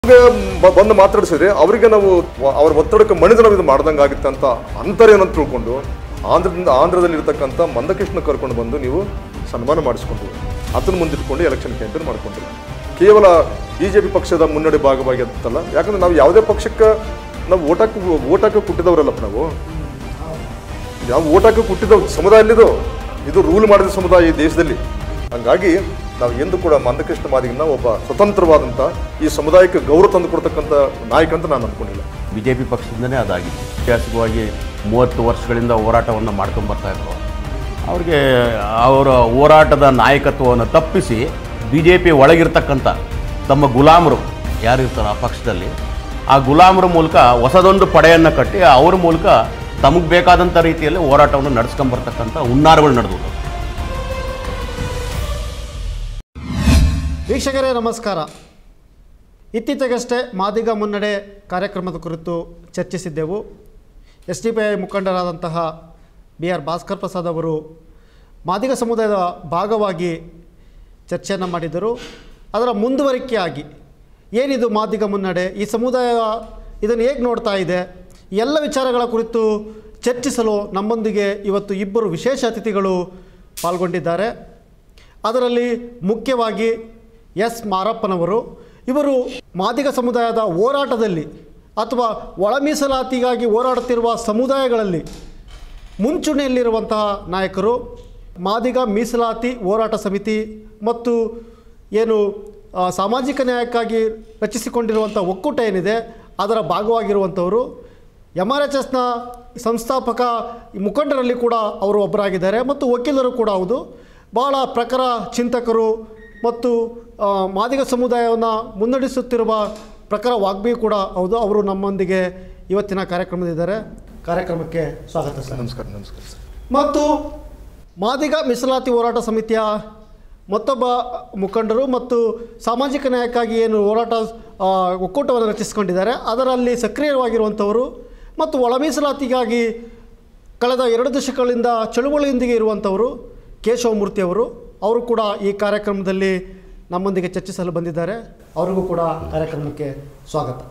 ಈಗ ಬ- ಬಂದು ಮಾತಾಡಿಸಿದ್ರೆ ಅವರಿಗೆ ನಾವು ವ- ಅವ್ರ ಒತ್ತಡಕ್ಕೆ ಮಣಿದು ನಾವು ಇದು ಮಾಡ್ದಂಗೆ ಆಗುತ್ತೆ ಅಂತ ಅಂತರ ಏನಂತ ತಿಳ್ಕೊಂಡು ಆಂಧ್ರದಿಂದ ಆಂಧ್ರದಲ್ಲಿ ಇರ್ತಕ್ಕಂಥ ಮಂದಕೃಷ್ಣ ಕರ್ಕೊಂಡು ಬಂದು ನೀವು ಸನ್ಮಾನ ಮಾಡಿಸ್ಕೊಂಡ್ರು ಅದನ್ನು ಮುಂದಿಟ್ಕೊಂಡು ಎಲೆಕ್ಷನ್ ಕ್ಯಾಂಪೇನ್ ಮಾಡ್ಕೊಂಡ್ರು ಕೇವಲ ಬಿ ಜೆ ಪಿ ಪಕ್ಷದ ಮುನ್ನಡೆ ಭಾಗವಾಗಿ ಅಂತಲ್ಲ ಯಾಕಂದ್ರೆ ನಾವು ಯಾವುದೇ ಪಕ್ಷಕ್ಕೆ ನಾವು ಓಟಕ್ಕೆ ಓಟಕ್ಕೆ ಹುಟ್ಟಿದವರಲ್ಲಪ್ಪ ನಾವು ನಾವು ಓಟಕ್ಕೆ ಹುಟ್ಟಿದ ಸಮುದಾಯ ಎಲ್ಲಿದು ಇದು ರೂಲ್ ಮಾಡಿದ ಸಮುದಾಯ ಈ ದೇಶದಲ್ಲಿ ಹಂಗಾಗಿ ನಾವು ಎಂದು ಕೂಡ ಮಂದಕೃಷ್ಣ ಮಾದಿಗನ್ನ ಒಬ್ಬ ಸ್ವತಂತ್ರವಾದಂಥ ಈ ಸಮುದಾಯಕ್ಕೆ ಗೌರವ ತಂದು ಕೊಡ್ತಕ್ಕಂಥ ನಾಯಕ ಅಂತ ನಾನು ಅನ್ಕೊಂಡಿಲ್ಲ ಬಿ ಜೆ ಪಿ ಪಕ್ಷದಿಂದನೇ ಅದಾಗಿತ್ತು ಐತಿಹಾಸಿಕವಾಗಿ ಮೂವತ್ತು ವರ್ಷಗಳಿಂದ ಹೋರಾಟವನ್ನು ಮಾಡ್ಕೊಂಡು ಬರ್ತಾ ಇದ್ರು ಅವ್ರಿಗೆ ಅವರ ಹೋರಾಟದ ನಾಯಕತ್ವವನ್ನು ತಪ್ಪಿಸಿ ಬಿ ಜೆ ಪಿ ಒಳಗಿರ್ತಕ್ಕಂಥ ತಮ್ಮ ಗುಲಾಮರು ಯಾರಿರ್ತಾರೆ ಆ ಪಕ್ಷದಲ್ಲಿ ಆ ಗುಲಾಮರ ಮೂಲಕ ಹೊಸದೊಂದು ಪಡೆಯನ್ನು ಕಟ್ಟಿ ಅವ್ರ ಮೂಲಕ ತಮಗೆ ಬೇಕಾದಂಥ ರೀತಿಯಲ್ಲಿ ಹೋರಾಟವನ್ನು ನಡೆಸ್ಕೊಂಬರ್ತಕ್ಕಂಥ ಹುನ್ನಾರಗಳು ನಡೆದವು ವೀಕ್ಷಕರೇ ನಮಸ್ಕಾರ ಇತ್ತೀಚೆಗಷ್ಟೇ ಮಾದಿಗ ಮುನ್ನಡೆ ಕಾರ್ಯಕ್ರಮದ ಕುರಿತು ಚರ್ಚಿಸಿದ್ದೆವು ಎಸ್ ಡಿ ಪಿ ಐ ಮುಖಂಡರಾದಂತಹ ಬಿ ಆರ್ ಭಾಸ್ಕರ್ ಪ್ರಸಾದ್ ಅವರು ಮಾದಿಗ ಸಮುದಾಯದ ಭಾಗವಾಗಿ ಚರ್ಚೆಯನ್ನು ಮಾಡಿದರು ಅದರ ಮುಂದುವರಿಕೆಯಾಗಿ ಏನಿದು ಮಾದಿಗ ಮುನ್ನಡೆ ಈ ಸಮುದಾಯ ಇದನ್ನು ಹೇಗೆ ನೋಡ್ತಾ ಇದೆ ಈ ಎಲ್ಲ ವಿಚಾರಗಳ ಕುರಿತು ಚರ್ಚಿಸಲು ನಮ್ಮೊಂದಿಗೆ ಇವತ್ತು ಇಬ್ಬರು ವಿಶೇಷ ಅತಿಥಿಗಳು ಪಾಲ್ಗೊಂಡಿದ್ದಾರೆ ಅದರಲ್ಲಿ ಮುಖ್ಯವಾಗಿ ಎಸ್ ಮಾರಪ್ಪನವರು ಇವರು ಮಾದಿಗ ಸಮುದಾಯದ ಹೋರಾಟದಲ್ಲಿ ಅಥವಾ ಒಳ ಮೀಸಲಾತಿಗಾಗಿ ಹೋರಾಡುತ್ತಿರುವ ಸಮುದಾಯಗಳಲ್ಲಿ ಮುಂಚೂಣಿಯಲ್ಲಿರುವಂತಹ ನಾಯಕರು ಮಾದಿಗ ಮೀಸಲಾತಿ ಹೋರಾಟ ಸಮಿತಿ ಮತ್ತು ಏನು ಆ, ಸಾಮಾಜಿಕ ನ್ಯಾಯಕ್ಕಾಗಿ ರಚಿಸಿಕೊಂಡಿರುವಂಥ ಒಕ್ಕೂಟ ಏನಿದೆ ಅದರ ಭಾಗವಾಗಿರುವಂಥವರು ಎಮ್ ಆರ್ ಎಚ್ ಎಸ್ನ ಸಂಸ್ಥಾಪಕ ಮುಖಂಡರಲ್ಲಿ ಕೂಡ ಅವರು ಒಬ್ಬರಾಗಿದ್ದಾರೆ ಮತ್ತು ವಕೀಲರು ಕೂಡ ಹೌದು ಭಾಳ ಪ್ರಖರ ಚಿಂತಕರು ಮತ್ತು ಆ, ಮಾದಿಗ ಸಮುದಾಯವನ್ನು ಮುನ್ನಡೆಸುತ್ತಿರುವ ಪ್ರಖರ ವಾಗ್ಮಿ ಕೂಡ ಹೌದು ಅವರು ನಮ್ಮೊಂದಿಗೆ ಇವತ್ತಿನ ಕಾರ್ಯಕ್ರಮದಿದ್ದಾರೆ ಕಾರ್ಯಕ್ರಮಕ್ಕೆ ಸ್ವಾಗತ ಸರ್ ನಮಸ್ಕಾರ ನಮಸ್ಕಾರ ಸರ್ ಮತ್ತು ಮಾದಿಗ ಮೀಸಲಾತಿ ಹೋರಾಟ ಸಮಿತಿಯ ಮತ್ತೊಬ್ಬ ಮುಖಂಡರು ಮತ್ತು ಸಾಮಾಜಿಕ ನ್ಯಾಯಕ್ಕಾಗಿ ಏನು ಹೋರಾಟ ಆ, ಒಕ್ಕೂಟವನ್ನು ರಚಿಸಿಕೊಂಡಿದ್ದಾರೆ ಅದರಲ್ಲಿ ಸಕ್ರಿಯವಾಗಿರುವಂಥವರು ಮತ್ತು ಒಳ ಮೀಸಲಾತಿಗಾಗಿ ಕಳೆದ ಎರಡು ದಶಕಗಳಿಂದ ಚಳುವಳಿಯೊಂದಿಗೆ ಇರುವಂಥವರು ಕೇಶವಮೂರ್ತಿ ಅವರು ಅವರು ಕೂಡ ಈ ಕಾರ್ಯಕ್ರಮದಲ್ಲಿ ನಮ್ಮೊಂದಿಗೆ ಚರ್ಚಿಸಲು ಬಂದಿದ್ದಾರೆ ಅವರಿಗೂ ಕೂಡ ಕಾರ್ಯಕ್ರಮಕ್ಕೆ ಸ್ವಾಗತ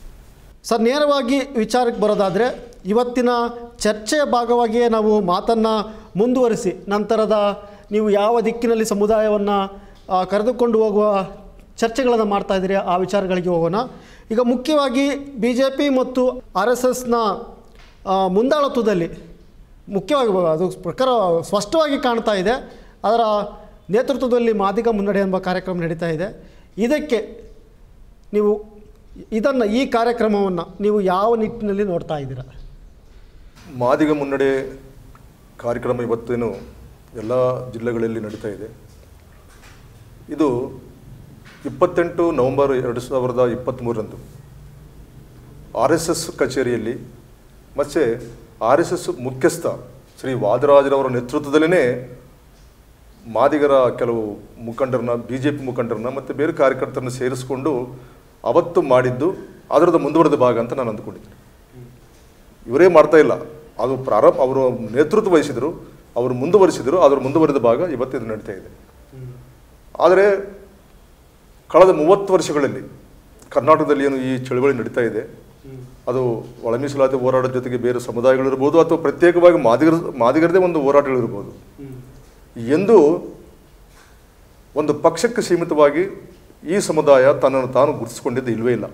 ಸರ್ ನೇರವಾಗಿ ವಿಚಾರಕ್ಕೆ ಬರೋದಾದರೆ ಇವತ್ತಿನ ಚರ್ಚೆಯ ಭಾಗವಾಗಿಯೇ ನಾವು ಮಾತನ್ನು ಮುಂದುವರಿಸಿ ನಂತರದ ನೀವು ಯಾವ ದಿಕ್ಕಿನಲ್ಲಿ ಸಮುದಾಯವನ್ನು ಕರೆದುಕೊಂಡು ಹೋಗುವ ಚರ್ಚೆಗಳನ್ನು ಮಾಡ್ತಾ ಇದ್ದೀರಿ ಆ ವಿಚಾರಗಳಿಗೆ ಹೋಗೋಣ ಈಗ ಮುಖ್ಯವಾಗಿ ಬಿ ಜೆ ಪಿ ಮತ್ತು ಆರ್ ಎಸ್ ಎಸ್ನ ಮುಂದಾಳತ್ವದಲ್ಲಿ ಮುಖ್ಯವಾಗಿ ಅದು ಪ್ರಕಾರ ಸ್ಪಷ್ಟವಾಗಿ ಕಾಣ್ತಾ ಇದೆ ಅದರ ನೇತೃತ್ವದಲ್ಲಿ ಮಾದಿಗ ಮುನ್ನಡೆ ಎಂಬ ಕಾರ್ಯಕ್ರಮ ನಡೀತಾ ಇದೆ ಇದಕ್ಕೆ ನೀವು ಇದನ್ನು ಈ ಕಾರ್ಯಕ್ರಮವನ್ನು ನೀವು ಯಾವ ನಿಟ್ಟಿನಲ್ಲಿ ನೋಡ್ತಾ ಇದ್ದೀರಾ ಮಾದಿಗ ಮುನ್ನಡೆ ಕಾರ್ಯಕ್ರಮ ಇವತ್ತೇನು ಎಲ್ಲ ಜಿಲ್ಲೆಗಳಲ್ಲಿ ನಡೀತಾ ಇದೆ ಇದು ಇಪ್ಪತ್ತೆಂಟು ನವೆಂಬರ್ ಎರಡು ಸಾವಿರದ ಇಪ್ಪತ್ತ್ಮೂರರಂದು ಆರ್ ಎಸ್ ಎಸ್ ಕಚೇರಿಯಲ್ಲಿ ಮತ್ತು ಆರ್ ಎಸ್ ಎಸ್ ಮುಖ್ಯಸ್ಥ ಶ್ರೀ ವಾದರಾಜರವರ ನೇತೃತ್ವದಲ್ಲೇ ಮಾದಿಗರ ಕೆಲವು ಮುಖಂಡರನ್ನ ಬಿ ಜೆ ಪಿ ಮುಖಂಡರನ್ನ ಮತ್ತು ಬೇರೆ ಕಾರ್ಯಕರ್ತರನ್ನ ಸೇರಿಸಿಕೊಂಡು ಅವತ್ತು ಮಾಡಿದ್ದು ಅದರದ ಮುಂದುವರೆದ ಭಾಗ ಅಂತ ನಾನು ಅಂದ್ಕೊಂಡಿದ್ದೀನಿ ಇವರೇ ಮಾಡ್ತಾ ಇಲ್ಲ ಅದು ಪ್ರಾರಂಭ ಅವರು ನೇತೃತ್ವ ವಹಿಸಿದರು ಅವರು ಮುಂದುವರಿಸಿದರು ಅದರ ಮುಂದುವರೆದ ಭಾಗ ಇವತ್ತು ಇದು ನಡೀತಾ ಇದೆ ಆದರೆ ಕಳೆದ ಮೂವತ್ತು ವರ್ಷಗಳಲ್ಲಿ ಕರ್ನಾಟಕದಲ್ಲಿ ಏನು ಈ ಚಳವಳಿ ನಡೀತಾ ಇದೆ ಅದು ಒಳ ಮೀಸಲಾತಿ ಹೋರಾಟದ ಜೊತೆಗೆ ಬೇರೆ ಸಮುದಾಯಗಳಿರ್ಬೋದು ಅಥವಾ ಪ್ರತ್ಯೇಕವಾಗಿ ಮಾದಿಗರ ಮಾದಿಗರದೇ ಒಂದು ಹೋರಾಟಗಳಿರ್ಬೋದು ಎಂದು ಒಂದು ಪಕ್ಷಕ್ಕೆ ಸೀಮಿತವಾಗಿ ಈ ಸಮುದಾಯ ತನ್ನನ್ನು ತಾನು ಗುರುತಿಸಿಕೊಂಡಿದ್ದು ಇಲ್ವೇ ಇಲ್ಲ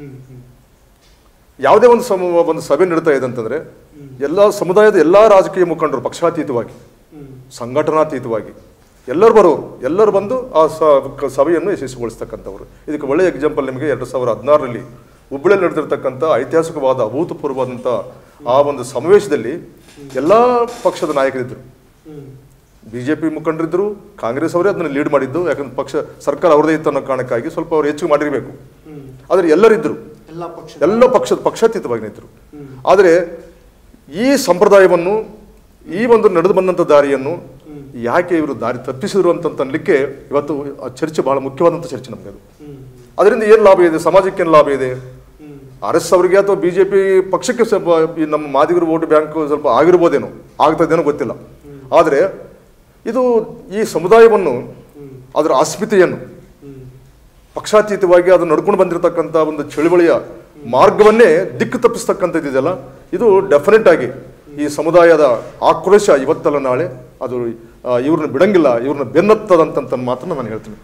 ಯಾವುದೇ ಒಂದು ಸಮ ಒಂದು ಸಭೆ ನಡೀತಾ ಇದೆ ಅಂತಂದ್ರೆ ಎಲ್ಲ ಸಮುದಾಯದ ಎಲ್ಲ ರಾಜಕೀಯ ಮುಖಂಡರು ಪಕ್ಷಾತೀತವಾಗಿ ಸಂಘಟನಾತೀತವಾಗಿ ಎಲ್ಲರೂ ಬರೋರು ಎಲ್ಲರೂ ಬಂದು ಆ ಸ- ಕ- ಸಭೆಯನ್ನು ಯಶಸ್ವಿಗೊಳಿಸ್ತಕ್ಕಂಥವ್ರು ಇದಕ್ಕೆ ಒಳ್ಳೆಯ ಎಕ್ಸಾಂಪಲ್ ನಿಮಗೆ ಎರಡು ಸಾವಿರದ ಹದಿನಾರರಲ್ಲಿ ಹುಬ್ಬಳ್ಳಿಯಲ್ಲಿ ನಡೆದಿರ್ತಕ್ಕಂಥ ಐತಿಹಾಸಿಕವಾದ ಅಭೂತಪೂರ್ವವಾದಂಥ ಆ ಒಂದು ಸಮಾವೇಶದಲ್ಲಿ ಎಲ್ಲ ಪಕ್ಷದ ನಾಯಕರಿದ್ದರು ಬಿ ಜೆ ಪಿ ಮುಖಂಡರಿದ್ದರು ಕಾಂಗ್ರೆಸ್ ಅವರೇ ಅದನ್ನು ಲೀಡ್ ಮಾಡಿದ್ದು ಯಾಕಂದ್ರೆ ಪಕ್ಷ ಸರ್ಕಾರ ಅವ್ರದೇ ಇತ್ತು ಅನ್ನೋ ಕಾರಣಕ್ಕಾಗಿ ಸ್ವಲ್ಪ ಅವ್ರು ಹೆಚ್ಚು ಮಾಡಿರಬೇಕು ಆದರೆ ಎಲ್ಲರಿದ್ದರು ಎಲ್ಲ ಪಕ್ಷ ಎಲ್ಲ ಪಕ್ಷದ ಪಕ್ಷಾತೀತವಾಗಿ ನಿಂತರು ಆದರೆ ಈ ಸಂಪ್ರದಾಯವನ್ನು ಈ ಒಂದು ನಡೆದು ಬಂದಂಥ ದಾರಿಯನ್ನು ಯಾಕೆ ಇವರು ದಾರಿ ತಪ್ಪಿಸಿದ್ರು ಅಂತ ಅನ್ಲಿಕ್ಕೆ ಇವತ್ತು ಆ ಚರ್ಚೆ ಬಹಳ ಮುಖ್ಯವಾದಂಥ ಚರ್ಚೆ ನಮಗೆ ಅದು ಅದರಿಂದ ಏನು ಲಾಭ ಇದೆ ಸಮಾಜಕ್ಕೆ ಏನು ಲಾಭ ಇದೆ ಆರ್ ಎಸ್ ಅವರಿಗೆ ಅಥವಾ ಬಿ ಜೆ ಪಿ ಪಕ್ಷಕ್ಕೆ ಸ್ವಲ್ಪ ಈ ನಮ್ಮ ಮಾದಿಗರು ವೋಟ್ ಬ್ಯಾಂಕ್ ಸ್ವಲ್ಪ ಆಗಿರ್ಬೋದೇನೋ ಆಗ್ತದೇನೋ ಗೊತ್ತಿಲ್ಲ ಆದರೆ ಇದು ಈ ಸಮುದಾಯವನ್ನು ಅದರ ಅಸ್ಮಿತೆಯನ್ನು ಪಕ್ಷಾತೀತವಾಗಿ ಅದು ನಡ್ಕೊಂಡು ಬಂದಿರತಕ್ಕಂಥ ಒಂದು ಚಳುವಳಿಯ ಮಾರ್ಗವನ್ನೇ ದಿಕ್ಕು ತಪ್ಪಿಸ್ತಕ್ಕಂಥದ್ದು ಇದೆಯಲ್ಲ ಇದು ಡೆಫಿನೆಟ್ ಆಗಿ ಈ ಸಮುದಾಯದ ಆಕ್ರೋಶ ಇವತ್ತಲ್ಲ ನಾಳೆ ಅದು ಆ, ಇವ್ರನ್ನ ಬಿಡಂಗಿಲ್ಲ ಇವ್ರನ್ನ ಬೆನ್ನತ್ತದಂತ ಮಾತನ್ನ ನಾನು ಹೇಳ್ತೀನಿ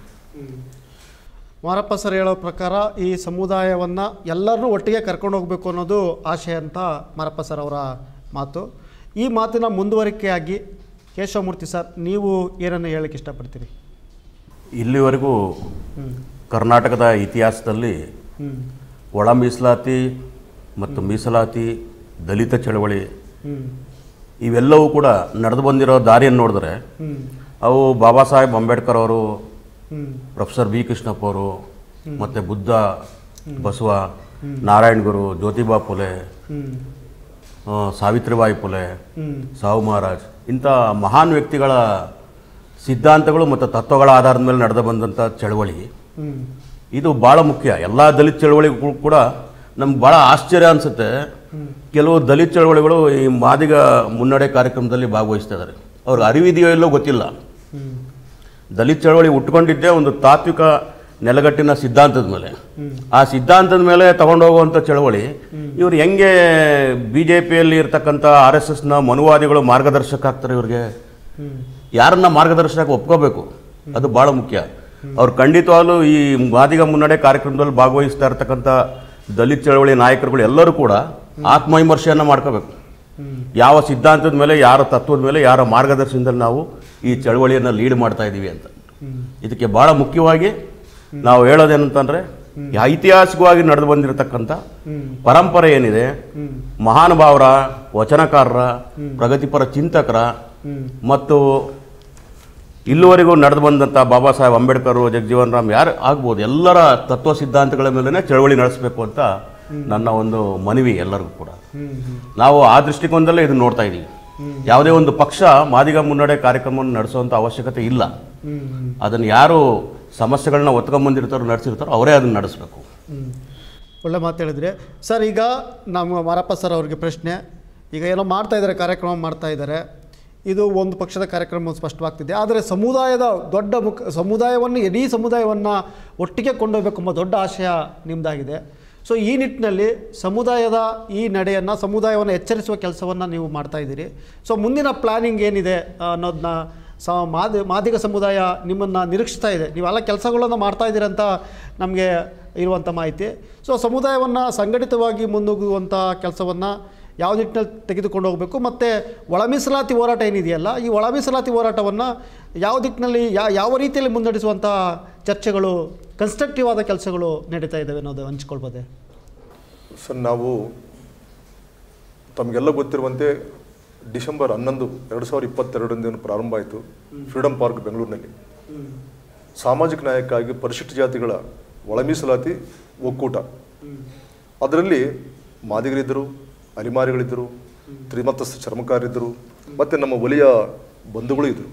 ಮಾರಪ್ಪ ಸರ್ ಹೇಳೋ ಪ್ರಕಾರ ಈ ಸಮುದಾಯವನ್ನು ಎಲ್ಲರನ್ನೂ ಒಟ್ಟಿಗೆ ಕರ್ಕೊಂಡು ಹೋಗಬೇಕು ಅನ್ನೋದು ಆಶಯ ಅಂತ ಮಾರಪ್ಪ ಸರ್ ಅವರ ಮಾತು ಈ ಮಾತಿನ ಮುಂದುವರಿಕೆಯಾಗಿ ಕೇಶವಮೂರ್ತಿ ಸರ್ ನೀವು ಏನನ್ನು ಹೇಳಕ್ಕೆ ಇಷ್ಟಪಡ್ತೀರಿ ಇಲ್ಲಿವರೆಗೂ ಕರ್ನಾಟಕದ ಇತಿಹಾಸದಲ್ಲಿ ಹ್ಞೂ ಒಳ ಮೀಸಲಾತಿ ಮತ್ತು ಮೀಸಲಾತಿ ದಲಿತ ಚಳವಳಿ ಹ್ಞೂ ಇವೆಲ್ಲವೂ ಕೂಡ ನಡೆದು ಬಂದಿರೋ ದಾರಿಯನ್ನು ನೋಡಿದ್ರೆ ಹ್ಞೂ ಅವು ಬಾಬಾ ಸಾಹೇಬ್ ಅಂಬೇಡ್ಕರ್ ಅವರು ಹ್ಞೂ ಪ್ರೊಫೆಸರ್ ಬಿ ಕೃಷ್ಣಪ್ಪ ಅವರು ಮತ್ತು ಬುದ್ಧ ಬಸವ ನಾರಾಯಣ ಗುರು ಜ್ಯೋತಿಬಾ ಫುಲೆ ಹ್ಞೂ ಆ, ಸಾವಿತ್ರಿಬಾಯಿ ಫುಲೆ ಹ್ಞೂ ಸಾವು ಮಹಾರಾಜ್ ಇಂಥ ಮಹಾನ್ ವ್ಯಕ್ತಿಗಳ ಸಿದ್ಧಾಂತಗಳು ಮತ್ತು ತತ್ವಗಳ ಆಧಾರದ ಮೇಲೆ ನಡೆದು ಬಂದಂಥ ಚಳವಳಿ ಹ್ಞೂ ಇದು ಭಾಳ ಮುಖ್ಯ ಎಲ್ಲ ದಲಿತ ಚಳವಳಿಗಳು ಕೂಡ ನಮ್ಗೆ ಭಾಳ ಆಶ್ಚರ್ಯ ಅನಿಸುತ್ತೆ ಕೆಲವು ದಲಿತ ಚಳವಳಿಗಳು ಈ ಮಾದಿಗ ಮುನ್ನಡೆ ಕಾರ್ಯಕ್ರಮದಲ್ಲಿ ಭಾಗವಹಿಸ್ತಾ ಇದ್ದಾರೆ ಅವ್ರಿಗೆ ಅರಿವಿದೆಯೋ ಇಲ್ಲೋ ಗೊತ್ತಿಲ್ಲ ಹ್ಞೂ ದಲಿತ ಚಳವಳಿ ಹುಟ್ಕೊಂಡಿದ್ದೇ ಒಂದು ತಾತ್ವಿಕ ನೆಲಗಟ್ಟಿನ ಸಿದ್ಧಾಂತದ ಮೇಲೆ ಆ ಸಿದ್ಧಾಂತದ ಮೇಲೆ ತಗೊಂಡೋಗುವಂಥ ಚಳವಳಿ ಇವ್ರು ಹೆಂಗೆ ಬಿ ಜೆ ಪಿಯಲ್ಲಿ ಇರ್ತಕ್ಕಂಥ ಆರ್ ಎಸ್ ಎಸ್ನ ಮನುವಾದಿಗಳು ಮಾರ್ಗದರ್ಶಕ ಆಗ್ತಾರೆ ಇವ್ರಿಗೆ ಹ್ಞೂ ಯಾರನ್ನ ಮಾರ್ಗದರ್ಶಕ ಒಪ್ಕೋಬೇಕು ಅದು ಭಾಳ ಮುಖ್ಯ ಅವ್ರು ಖಂಡಿತವಾಗ್ಲೂ ಈ ಮಾದಿಗ ಮುನ್ನಡೆ ಕಾರ್ಯಕ್ರಮದಲ್ಲಿ ಭಾಗವಹಿಸ್ತಾ ಇರ್ತಕ್ಕಂಥ ದಲಿತ ಚಳವಳಿ ನಾಯಕರುಗಳು ಎಲ್ಲರೂ ಕೂಡ ಆತ್ಮವಿಮರ್ಶೆಯನ್ನು ಮಾಡ್ಕೋಬೇಕು ಯಾವ ಸಿದ್ಧಾಂತದ ಮೇಲೆ ಯಾರ ತತ್ವದ ಮೇಲೆ ಯಾರ ಮಾರ್ಗದರ್ಶನದಲ್ಲಿ ನಾವು ಈ ಚಳವಳಿಯನ್ನು ಲೀಡ್ ಮಾಡ್ತಾ ಇದ್ದೀವಿ ಅಂತ ಇದಕ್ಕೆ ಭಾಳ ಮುಖ್ಯವಾಗಿ ನಾವು ಹೇಳೋದೇನಂತಂದ್ರೆ ಐತಿಹಾಸಿಕವಾಗಿ ನಡೆದು ಬಂದಿರತಕ್ಕಂಥ ಪರಂಪರೆ ಏನಿದೆ ಮಹಾನುಭಾವರ ವಚನಕಾರರ ಪ್ರಗತಿಪರ ಚಿಂತಕರ ಮತ್ತು ಇಲ್ಲಿವರೆಗೂ ನಡೆದು ಬಂದಂಥ ಬಾಬಾ ಸಾಹೇಬ್ ಅಂಬೇಡ್ಕರ್ ಜಗಜೀವನ್ ರಾಮ್ ಯಾರು ಆಗ್ಬೋದು ಎಲ್ಲರ ತತ್ವ ಸಿದ್ಧಾಂತಗಳ ಮೇಲೇ ಚಳವಳಿ ನಡೆಸಬೇಕು ಅಂತ ನನ್ನ ಒಂದು ಮನವಿ ಎಲ್ಲರಿಗೂ ಕೂಡ ನಾವು ಆ ದೃಷ್ಟಿಕೋನದಲ್ಲೇ ಇದನ್ನ ನೋಡ್ತಾ ಇದ್ದೀವಿ ಯಾವುದೇ ಒಂದು ಪಕ್ಷ ಮಾದಿಗ ಮುನ್ನಡೆ ಕಾರ್ಯಕ್ರಮವನ್ನು ನಡೆಸುವಂಥ ಅವಶ್ಯಕತೆ ಇಲ್ಲ ಅದನ್ನು ಯಾರು ಸಮಸ್ಯೆಗಳನ್ನ ಒತ್ಕೊಂಬಂದಿರ್ತಾರೋ ನಡೆಸಿರ್ತಾರೋ ಅವರೇ ಅದನ್ನು ನಡೆಸಬೇಕು ಹ್ಮ್. ಒಳ್ಳೆ ಮಾತು ಹೇಳಿದ್ರಿ ಸರ್ ಈಗ ನಮ್ಮ ಮಾರಪ್ಪ ಸರ್ ಅವ್ರಿಗೆ ಪ್ರಶ್ನೆ ಈಗ ಏನೋ ಮಾಡ್ತಾ ಇದ್ದಾರೆ ಕಾರ್ಯಕ್ರಮ ಮಾಡ್ತಾ ಇದ್ದಾರೆ ಇದು ಒಂದು ಪಕ್ಷದ ಕಾರ್ಯಕ್ರಮ ಸ್ಪಷ್ಟವಾಗ್ತಿದೆ ಆದರೆ ಸಮುದಾಯದ ದೊಡ್ಡ ಮುಖ ಸಮುದಾಯವನ್ನು ಇಡೀ ಸಮುದಾಯವನ್ನು ಒಟ್ಟಿಗೆ ಕೊಂಡೊಯ್ಬೇಕು ಎಂಬ ದೊಡ್ಡ ಆಶಯ ನಿಮ್ಮದಾಗಿದೆ ಸೊ ಈ ನಿಟ್ಟಿನಲ್ಲಿ ಸಮುದಾಯದ ಈ ನಡೆಯನ್ನು ಸಮುದಾಯವನ್ನು ಎಚ್ಚರಿಸುವ ಕೆಲಸವನ್ನು ನೀವು ಮಾಡ್ತಾ ಇದ್ದೀರಿ ಸೊ ಮುಂದಿನ ಪ್ಲ್ಯಾನಿಂಗ್ ಏನಿದೆ ಆ, ಅನ್ನೋದನ್ನ ಸ ಮಾದಿ ಮಾದಿಗ ಸಮುದಾಯ ನಿಮ್ಮನ್ನು ನಿರೀಕ್ಷಿಸ್ತಾ ಇದೆ ನೀವೆಲ್ಲ ಕೆಲಸಗಳನ್ನು ಮಾಡ್ತಾ ಇದ್ದೀರಿ ಅಂತ ನಮಗೆ ಇರುವಂಥ ಮಾಹಿತಿ ಸೊ ಸಮುದಾಯವನ್ನು ಸಂಘಟಿತವಾಗಿ ಮುನ್ನುಗ್ಗುವಂಥ ಕೆಲಸವನ್ನು ಯಾವ ನಿಟ್ಟಿನಲ್ಲಿ ತೆಗೆದುಕೊಂಡು ಹೋಗಬೇಕು ಮತ್ತು ಒಳ ಮೀಸಲಾತಿ ಹೋರಾಟ ಏನಿದೆಯಲ್ಲ ಈ ಒಳ ಮೀಸಲಾತಿ ಹೋರಾಟವನ್ನು ಯಾವ ದಿಕ್ಕಿನಲ್ಲಿ ಯಾ ಯಾವ ರೀತಿಯಲ್ಲಿ ಮುನ್ನಡೆಸುವಂಥ ಚರ್ಚೆಗಳು ಕನ್ಸ್ಟ್ರಕ್ಟಿವ್ ಆದ ಕೆಲಸಗಳು ನಡೀತಾ ಇದ್ದಾವೆ ಅನ್ನೋದು ಹಂಚ್ಕೊಳ್ಬೋದೆ ಸರ್ ನಾವು ತಮಗೆಲ್ಲ ಗೊತ್ತಿರುವಂತೆ ಡಿಸೆಂಬರ್ ಹನ್ನೊಂದು ಎರಡು ಸಾವಿರದ ಇಪ್ಪತ್ತೆರಡರಿಂದ ಪ್ರಾರಂಭ ಆಯಿತು ಫ್ರೀಡಮ್ ಪಾರ್ಕ್ ಬೆಂಗಳೂರಿನಲ್ಲಿ ಸಾಮಾಜಿಕ ನ್ಯಾಯಕ್ಕಾಗಿ ಪರಿಶಿಷ್ಟ ಜಾತಿಗಳ ಒಳ ಮೀಸಲಾತಿ ಒಕ್ಕೂಟ ಅದರಲ್ಲಿ ಮಾದಿಗರಿದ್ದರು ಅಲಿಮಾರಿಗಳಿದ್ದರು ತ್ರಿಮತಸ್ಥ ಚರ್ಮಕಾರರಿದ್ದರು ಮತ್ತು ನಮ್ಮ ಒಲಿಯ ಬಂಧುಗಳು ಇದ್ದರು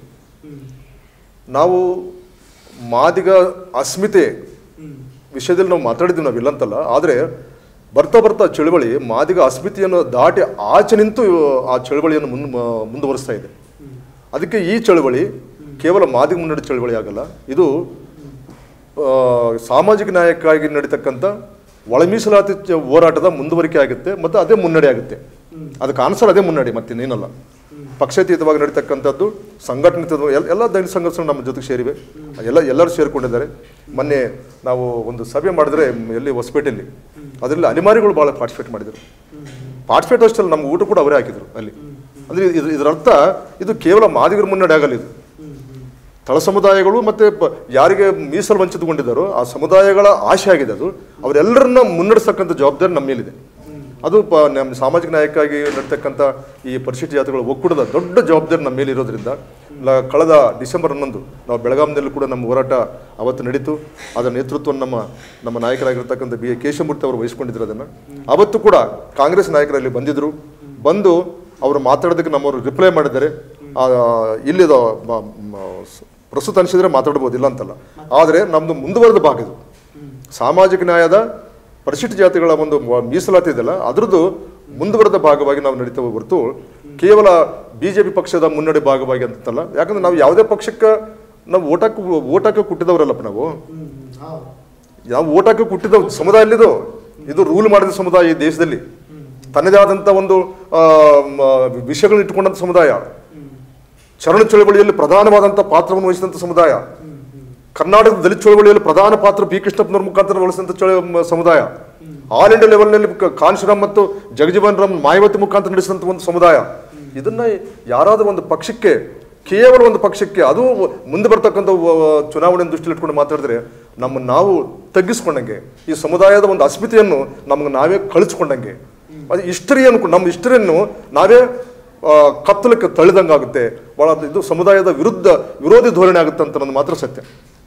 ನಾವು ಮಾದಿಗ ಅಸ್ಮಿತೆ ವಿಷಯದಲ್ಲಿ ನಾವು ಮಾತಾಡಿದ್ವಿ ನಾವು ಇಲ್ಲಂತಲ್ಲ ಆದರೆ ಬರ್ತಾ ಬರ್ತಾ ಚಳುವಳಿ ಮಾದಿಗ ಅಸ್ಮಿತೆಯನ್ನು ದಾಟಿ ಆಚೆ ನಿಂತು ಆ ಚಳುವಳಿಯನ್ನು ಮುನ್ ಮುಂದುವರಿಸ್ತಾ ಇದೆ ಅದಕ್ಕೆ ಈ ಚಳುವಳಿ ಕೇವಲ ಮಾದಿಗ ಮುನ್ನಡೆ ಚಳುವಳಿ ಆಗಲ್ಲ ಇದು ಆ, ಸಾಮಾಜಿಕ ನ್ಯಾಯಕ್ಕಾಗಿ ನಡೀತಕ್ಕಂಥ ಒಳ ಮೀಸಲಾತಿ ಚ- ಹೋರಾಟದ ಮುಂದುವರಿಕೆ ಆಗುತ್ತೆ ಮತ್ತು ಅದೇ ಮುನ್ನಡೆ ಆಗುತ್ತೆ ಅದಕ್ಕೆ ಆನ್ಸರ್ ಅದೇ ಮುನ್ನಡೆ ಮತ್ತಿನ್ನೇನಲ್ಲ ಪಕ್ಷಾತೀತವಾಗಿ ನಡೀತಕ್ಕಂಥದ್ದು ಸಂಘಟನೆ ಎಲ್ಲ ಎಲ್ಲ ದಲಿತ ಸಂಘರ್ಷಗಳು ನಮ್ಮ ಜೊತೆಗೆ ಸೇರಿವೆ ಎಲ್ಲ ಎಲ್ಲರೂ ಸೇರಿಕೊಂಡಿದ್ದಾರೆ ಮೊನ್ನೆ ನಾವು ಒಂದು ಸಭೆ ಮಾಡಿದ್ರೆ ಎಲ್ಲಿ ಹೊಸಪೇಟೆಯಲ್ಲಿ ಅದರಲ್ಲಿ ಅಲಿಮಾರಿಗಳು ಭಾಳ ಪಾರ್ಟಿಸಿಪೇಟ್ ಮಾಡಿದರು ಪಾರ್ಟಿಸಿಪೇಟ್ ಅಷ್ಟಲ್ಲ ನಮ್ಮ ಊಟ ಕೂಡ ಅವರೇ ಹಾಕಿದರು ಅಲ್ಲಿ ಅಂದರೆ ಇದು ಇದರ ಅರ್ಥ ಇದು ಕೇವಲ ಮಾದಿಗರ ಮುನ್ನಡೆ ಆಗಲ್ಲ ಇದು ತಳ ಸಮುದಾಯಗಳು ಮತ್ತು ಪ- ಯಾರಿಗೆ ಮೀಸಲು ವಂಚಿತಗೊಂಡಿದ್ದಾರೋ ಆ ಸಮುದಾಯಗಳ ಆಶೆ ಆಗಿದೆ ಅದು ಅವರೆಲ್ಲರನ್ನ ಮುನ್ನಡೆಸ್ತಕ್ಕಂಥ ಜವಾಬ್ದಾರಿ ನಮ್ಮ ಮೇಲಿದೆ ಅದು ಪ ನಮ್ಮ ಸಾಮಾಜಿಕ ನ್ಯಾಯಕ್ಕಾಗಿ ನಡ್ತಕ್ಕಂಥ ಈ ಪರಿಶಿಷ್ಟ ಜಾತಿಗಳ ಒಕ್ಕೂಟದ ದೊಡ್ಡ ಜವಾಬ್ದಾರಿ ನಮ್ಮ ಮೇಲೆ ಇರೋದ್ರಿಂದ ಲ- ಕಳೆದ ಡಿಸೆಂಬರ್ ಹನ್ನೊಂದು ನಾವು ಬೆಳಗಾಂನಲ್ಲಿ ಕೂಡ ನಮ್ಮ ಹೋರಾಟ ಅವತ್ತು ನಡೀತು ಅದರ ನೇತೃತ್ವವನ್ನು ನಮ್ಮ ನಮ್ಮ ನಾಯಕರಾಗಿರ್ತಕ್ಕಂಥ ಬಿ ಎ ಕೇಶವಮೂರ್ತಿ ಅವರು ವಹಿಸ್ಕೊಂಡಿದ್ರು ಅದನ್ನು ಅವತ್ತು ಕೂಡ ಕಾಂಗ್ರೆಸ್ ನಾಯಕರಲ್ಲಿ ಬಂದಿದ್ದರು ಬಂದು ಅವರು ಮಾತಾಡೋದಕ್ಕೆ ನಮ್ಮವರು ರಿಪ್ಲೈ ಮಾಡಿದ್ದಾರೆ ಆ, ಇಲ್ಲಿದ ಮ- ಮ- ಸ- ಪ್ರಸ್ತುತ ಅನಿಸಿದ್ರೆ ಮಾತಾಡ್ಬೋದು ಇಲ್ಲ ಅಂತಲ್ಲ ಆದರೆ ನಮ್ಮದು ಮುಂದುವರೆದ ಭಾಗ ಇದು ಸಾಮಾಜಿಕ ನ್ಯಾಯದ ಪರಿಶಿಷ್ಟ ಜಾತಿಗಳ ಒಂದು ಮ- ಮೀಸಲಾತಿ ಇದೆಯಲ್ಲ ಅದ್ರದ್ದು ಮುಂದುವರೆದ ಭಾಗವಾಗಿ ನಾವು ನಡೀತೇವೆ ಹೊರತು ಕೇವಲ ಬಿ ಜೆ ಪಿ ಪಕ್ಷದ ಮುನ್ನಡೆ ಭಾಗವಾಗಿ ಅಂತಲ್ಲ ಯಾಕಂದ್ರೆ ನಾವು ಯಾವುದೇ ಪಕ್ಷಕ್ಕೆ ನಾವು ಓಟಕ್ಕೆ ಓಟಕ್ಕೆ ಕುಟ್ಟಿದವರಲ್ಲಪ್ಪ ನಾವು ಯಾವ ಓಟ್ ಹಾಕಿ ಹುಟ್ಟಿದ ಸಮುದಾಯ ಎಲ್ಲಿದು ಇದು ರೂಲ್ ಮಾಡಿದ ಸಮುದಾಯ ಈ ದೇಶದಲ್ಲಿ ತನ್ನದೇ ಆದಂಥ ಒಂದು ಆ, ಮ, ವಿಷಯಗಳನ್ನ ಇಟ್ಟುಕೊಂಡಂಥ ಸಮುದಾಯ ಚರಣ ಚಳವಳಿಯಲ್ಲಿ ಪ್ರಧಾನವಾದಂಥ ಪಾತ್ರವನ್ನು ವಹಿಸಿದಂಥ ಸಮುದಾಯ ಕರ್ನಾಟಕದ ದಲಿತ ಚಳವಳಿಯಲ್ಲಿ ಪ್ರಧಾನ ಪಾತ್ರ ಪಿ ಕೃಷ್ಣಪ್ಪನವ್ರ ಮುಖಾಂತರ ವಹಿಸಿದಂಥ ಚಳ ಮ- ಸಮುದಾಯ ಆಲ್ ಇಂಡಿಯಾ ಲೆವೆಲ್ನಲ್ಲಿ ಕ- ಕಾಂಶಿರಾಮ್ ಮತ್ತು ಜಗಜೀವನ್ ರಾಮ್ ಮಾಯಾವತಿ ಮುಖಾಂತರ ನಡೆಸಿದಂಥ ಒಂದು ಸಮುದಾಯ ಇದನ್ನ ಯಾರಾದರೂ ಒಂದು ಪಕ್ಷಕ್ಕೆ ಕೇವಲ ಒಂದು ಪಕ್ಷಕ್ಕೆ ಅದು ಮುಂದೆ ಬರ್ತಕ್ಕಂಥ ವ- ಚುನಾವಣೆಯನ್ನು ದೃಷ್ಟಿಯಲ್ಲಿ ಇಟ್ಕೊಂಡು ಮಾತಾಡಿದ್ರೆ ನಮ್ಮ ನಾವು ತಗ್ಗಿಸ್ಕೊಂಡಂಗೆ ಈ ಸಮುದಾಯದ ಒಂದು ಅಸ್ಮಿತೆಯನ್ನು ನಮ್ಗೆ ನಾವೇ ಕಳಿಸ್ಕೊಂಡಂಗೆ ಅದು ಹಿಸ್ಟರಿಯನ್ನು ನಮ್ಮ ಹಿಸ್ಟರಿಯನ್ನು ನಾವೇ ಆ, ಕತ್ತಲಕ್ಕೆ ತಳ್ಳಿದಂಗಾಗುತ್ತೆ ಭಾಳ ಇದು ಸಮುದಾಯದ ವಿರುದ್ಧ ವಿರೋಧಿ ಧೋರಣೆ ಆಗುತ್ತೆ ಅಂತ ನನ್ನ ಮಾತ್ರ ಸತ್ಯ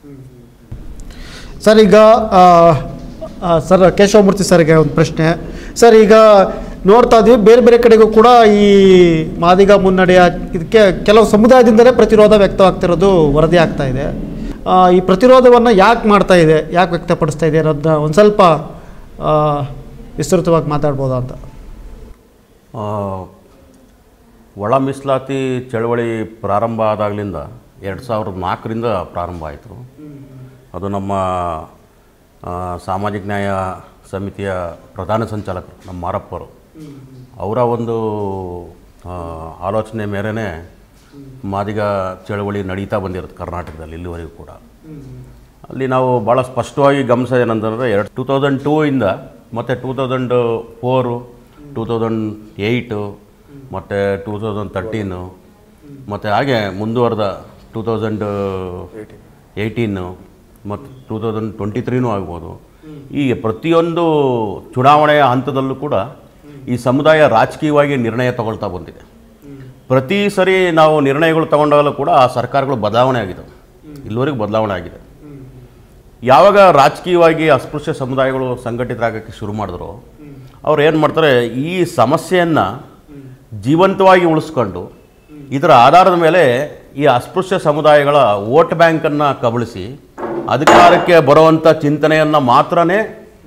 ಸರ್ ಈಗ ಆ, ಆ, ಸರ್ ಕೇಶವಮೂರ್ತಿ ಸರ್ಗೆ ಒಂದು ಪ್ರಶ್ನೆ ಸರ್ ಈಗ ನೋಡ್ತಾ ಇದ್ದೀವಿ ಬೇರೆ ಬೇರೆ ಕಡೆಗೂ ಕೂಡ ಈ ಮಾದಿಗ ಮುನ್ನಡೆಯ ಇದಕ್ಕೆ ಕೆಲವು ಸಮುದಾಯದಿಂದಲೇ ಪ್ರತಿರೋಧ ವ್ಯಕ್ತವಾಗ್ತಿರೋದು ವರದಿ ಆಗ್ತಾ ಇದೆ ಆ, ಈ ಪ್ರತಿರೋಧವನ್ನು ಯಾಕೆ ಮಾಡ್ತಾ ಇದೆ ಯಾಕೆ ವ್ಯಕ್ತಪಡಿಸ್ತಾ ಇದೆ ಅನ್ನೋದನ್ನ ಒಂದು ಸ್ವಲ್ಪ ಆ, ವಿಸ್ತೃತವಾಗಿ ಮಾತಾಡ್ಬೋದಾ ಅಂತ ಆ, ಒಳ ಮೀಸಲಾತಿ ಚಳವಳಿ ಪ್ರಾರಂಭ ಆದಾಗಲಿಂದ ಎರಡು ಸಾವಿರದ ನಾಲ್ಕರಿಂದ ಪ್ರಾರಂಭ ಆಯಿತು ಅದು ನಮ್ಮ ಆ, ಸಾಮಾಜಿಕ ನ್ಯಾಯ ಸಮಿತಿಯ ಪ್ರಧಾನ ಸಂಚಾಲಕರು ನಮ್ಮ ಮಾರಪ್ಪರು ಅವರ ಒಂದು ಆ, ಆಲೋಚನೆ ಮೇರೆಗೆ ಮಾದಿಗ ಚಳವಳಿ ನಡೀತಾ ಬಂದಿರುತ್ತೆ ಕರ್ನಾಟಕದಲ್ಲಿ ಇಲ್ಲಿವರೆಗೂ ಕೂಡ ಅಲ್ಲಿ ನಾವು ಭಾಳ ಸ್ಪಷ್ಟವಾಗಿ ಗಮನಿಸೋದೇನೆಂದರೆ ಎರಡು ಟೂ ತೌಸಂಡ್ ಟೂ ಇಂದ ಮತ್ತು two thousand four two thousand eight ಮತ್ತು ಟೂ ತೌಸಂಡ್ ತರ್ಟೀನು ಮತ್ತು ಹಾಗೆ ಮುಂದುವರೆದ ಟೂ ತೌಸಂಡ್ ಏಯ್ಟೀನು ಮತ್ತು ಟೂ ತೌಸಂಡ್ ಟ್ವೆಂಟಿ ತ್ರೀನೂ ಆಗ್ಬೋದು ಹೀಗೆ ಪ್ರತಿಯೊಂದು ಚುನಾವಣೆಯ ಹಂತದಲ್ಲೂ ಕೂಡ ಈ ಸಮುದಾಯ ರಾಜಕೀಯವಾಗಿ ನಿರ್ಣಯ ತಗೊಳ್ತಾ ಬಂದಿದೆ ಪ್ರತಿ ಸರಿ ನಾವು ನಿರ್ಣಯಗಳು ತಗೊಂಡಾಗಲೂ ಕೂಡ ಆ ಸರ್ಕಾರಗಳು ಬದಲಾವಣೆ ಆಗಿದೆ ಇಲ್ಲಿವರೆಗೂ ಬದಲಾವಣೆ ಆಗಿದೆ ಯಾವಾಗ ರಾಜಕೀಯವಾಗಿ ಅಸ್ಪೃಶ್ಯ ಸಮುದಾಯಗಳು ಸಂಘಟಿತರಾಗಕ್ಕೆ ಶುರು ಮಾಡಿದ್ರು ಅವ್ರು ಏನು ಮಾಡ್ತಾರೆ ಈ ಸಮಸ್ಯೆಯನ್ನು ಜೀವಂತವಾಗಿ ಉಳಿಸ್ಕೊಂಡು ಇದರ ಆಧಾರದ ಮೇಲೆ ಈ ಅಸ್ಪೃಶ್ಯ ಸಮುದಾಯಗಳ ವೋಟ್ ಬ್ಯಾಂಕನ್ನು ಕಬಳಿಸಿ ಅಧಿಕಾರಕ್ಕೆ ಬರುವಂಥ ಚಿಂತನೆಯನ್ನು ಮಾತ್ರನೇ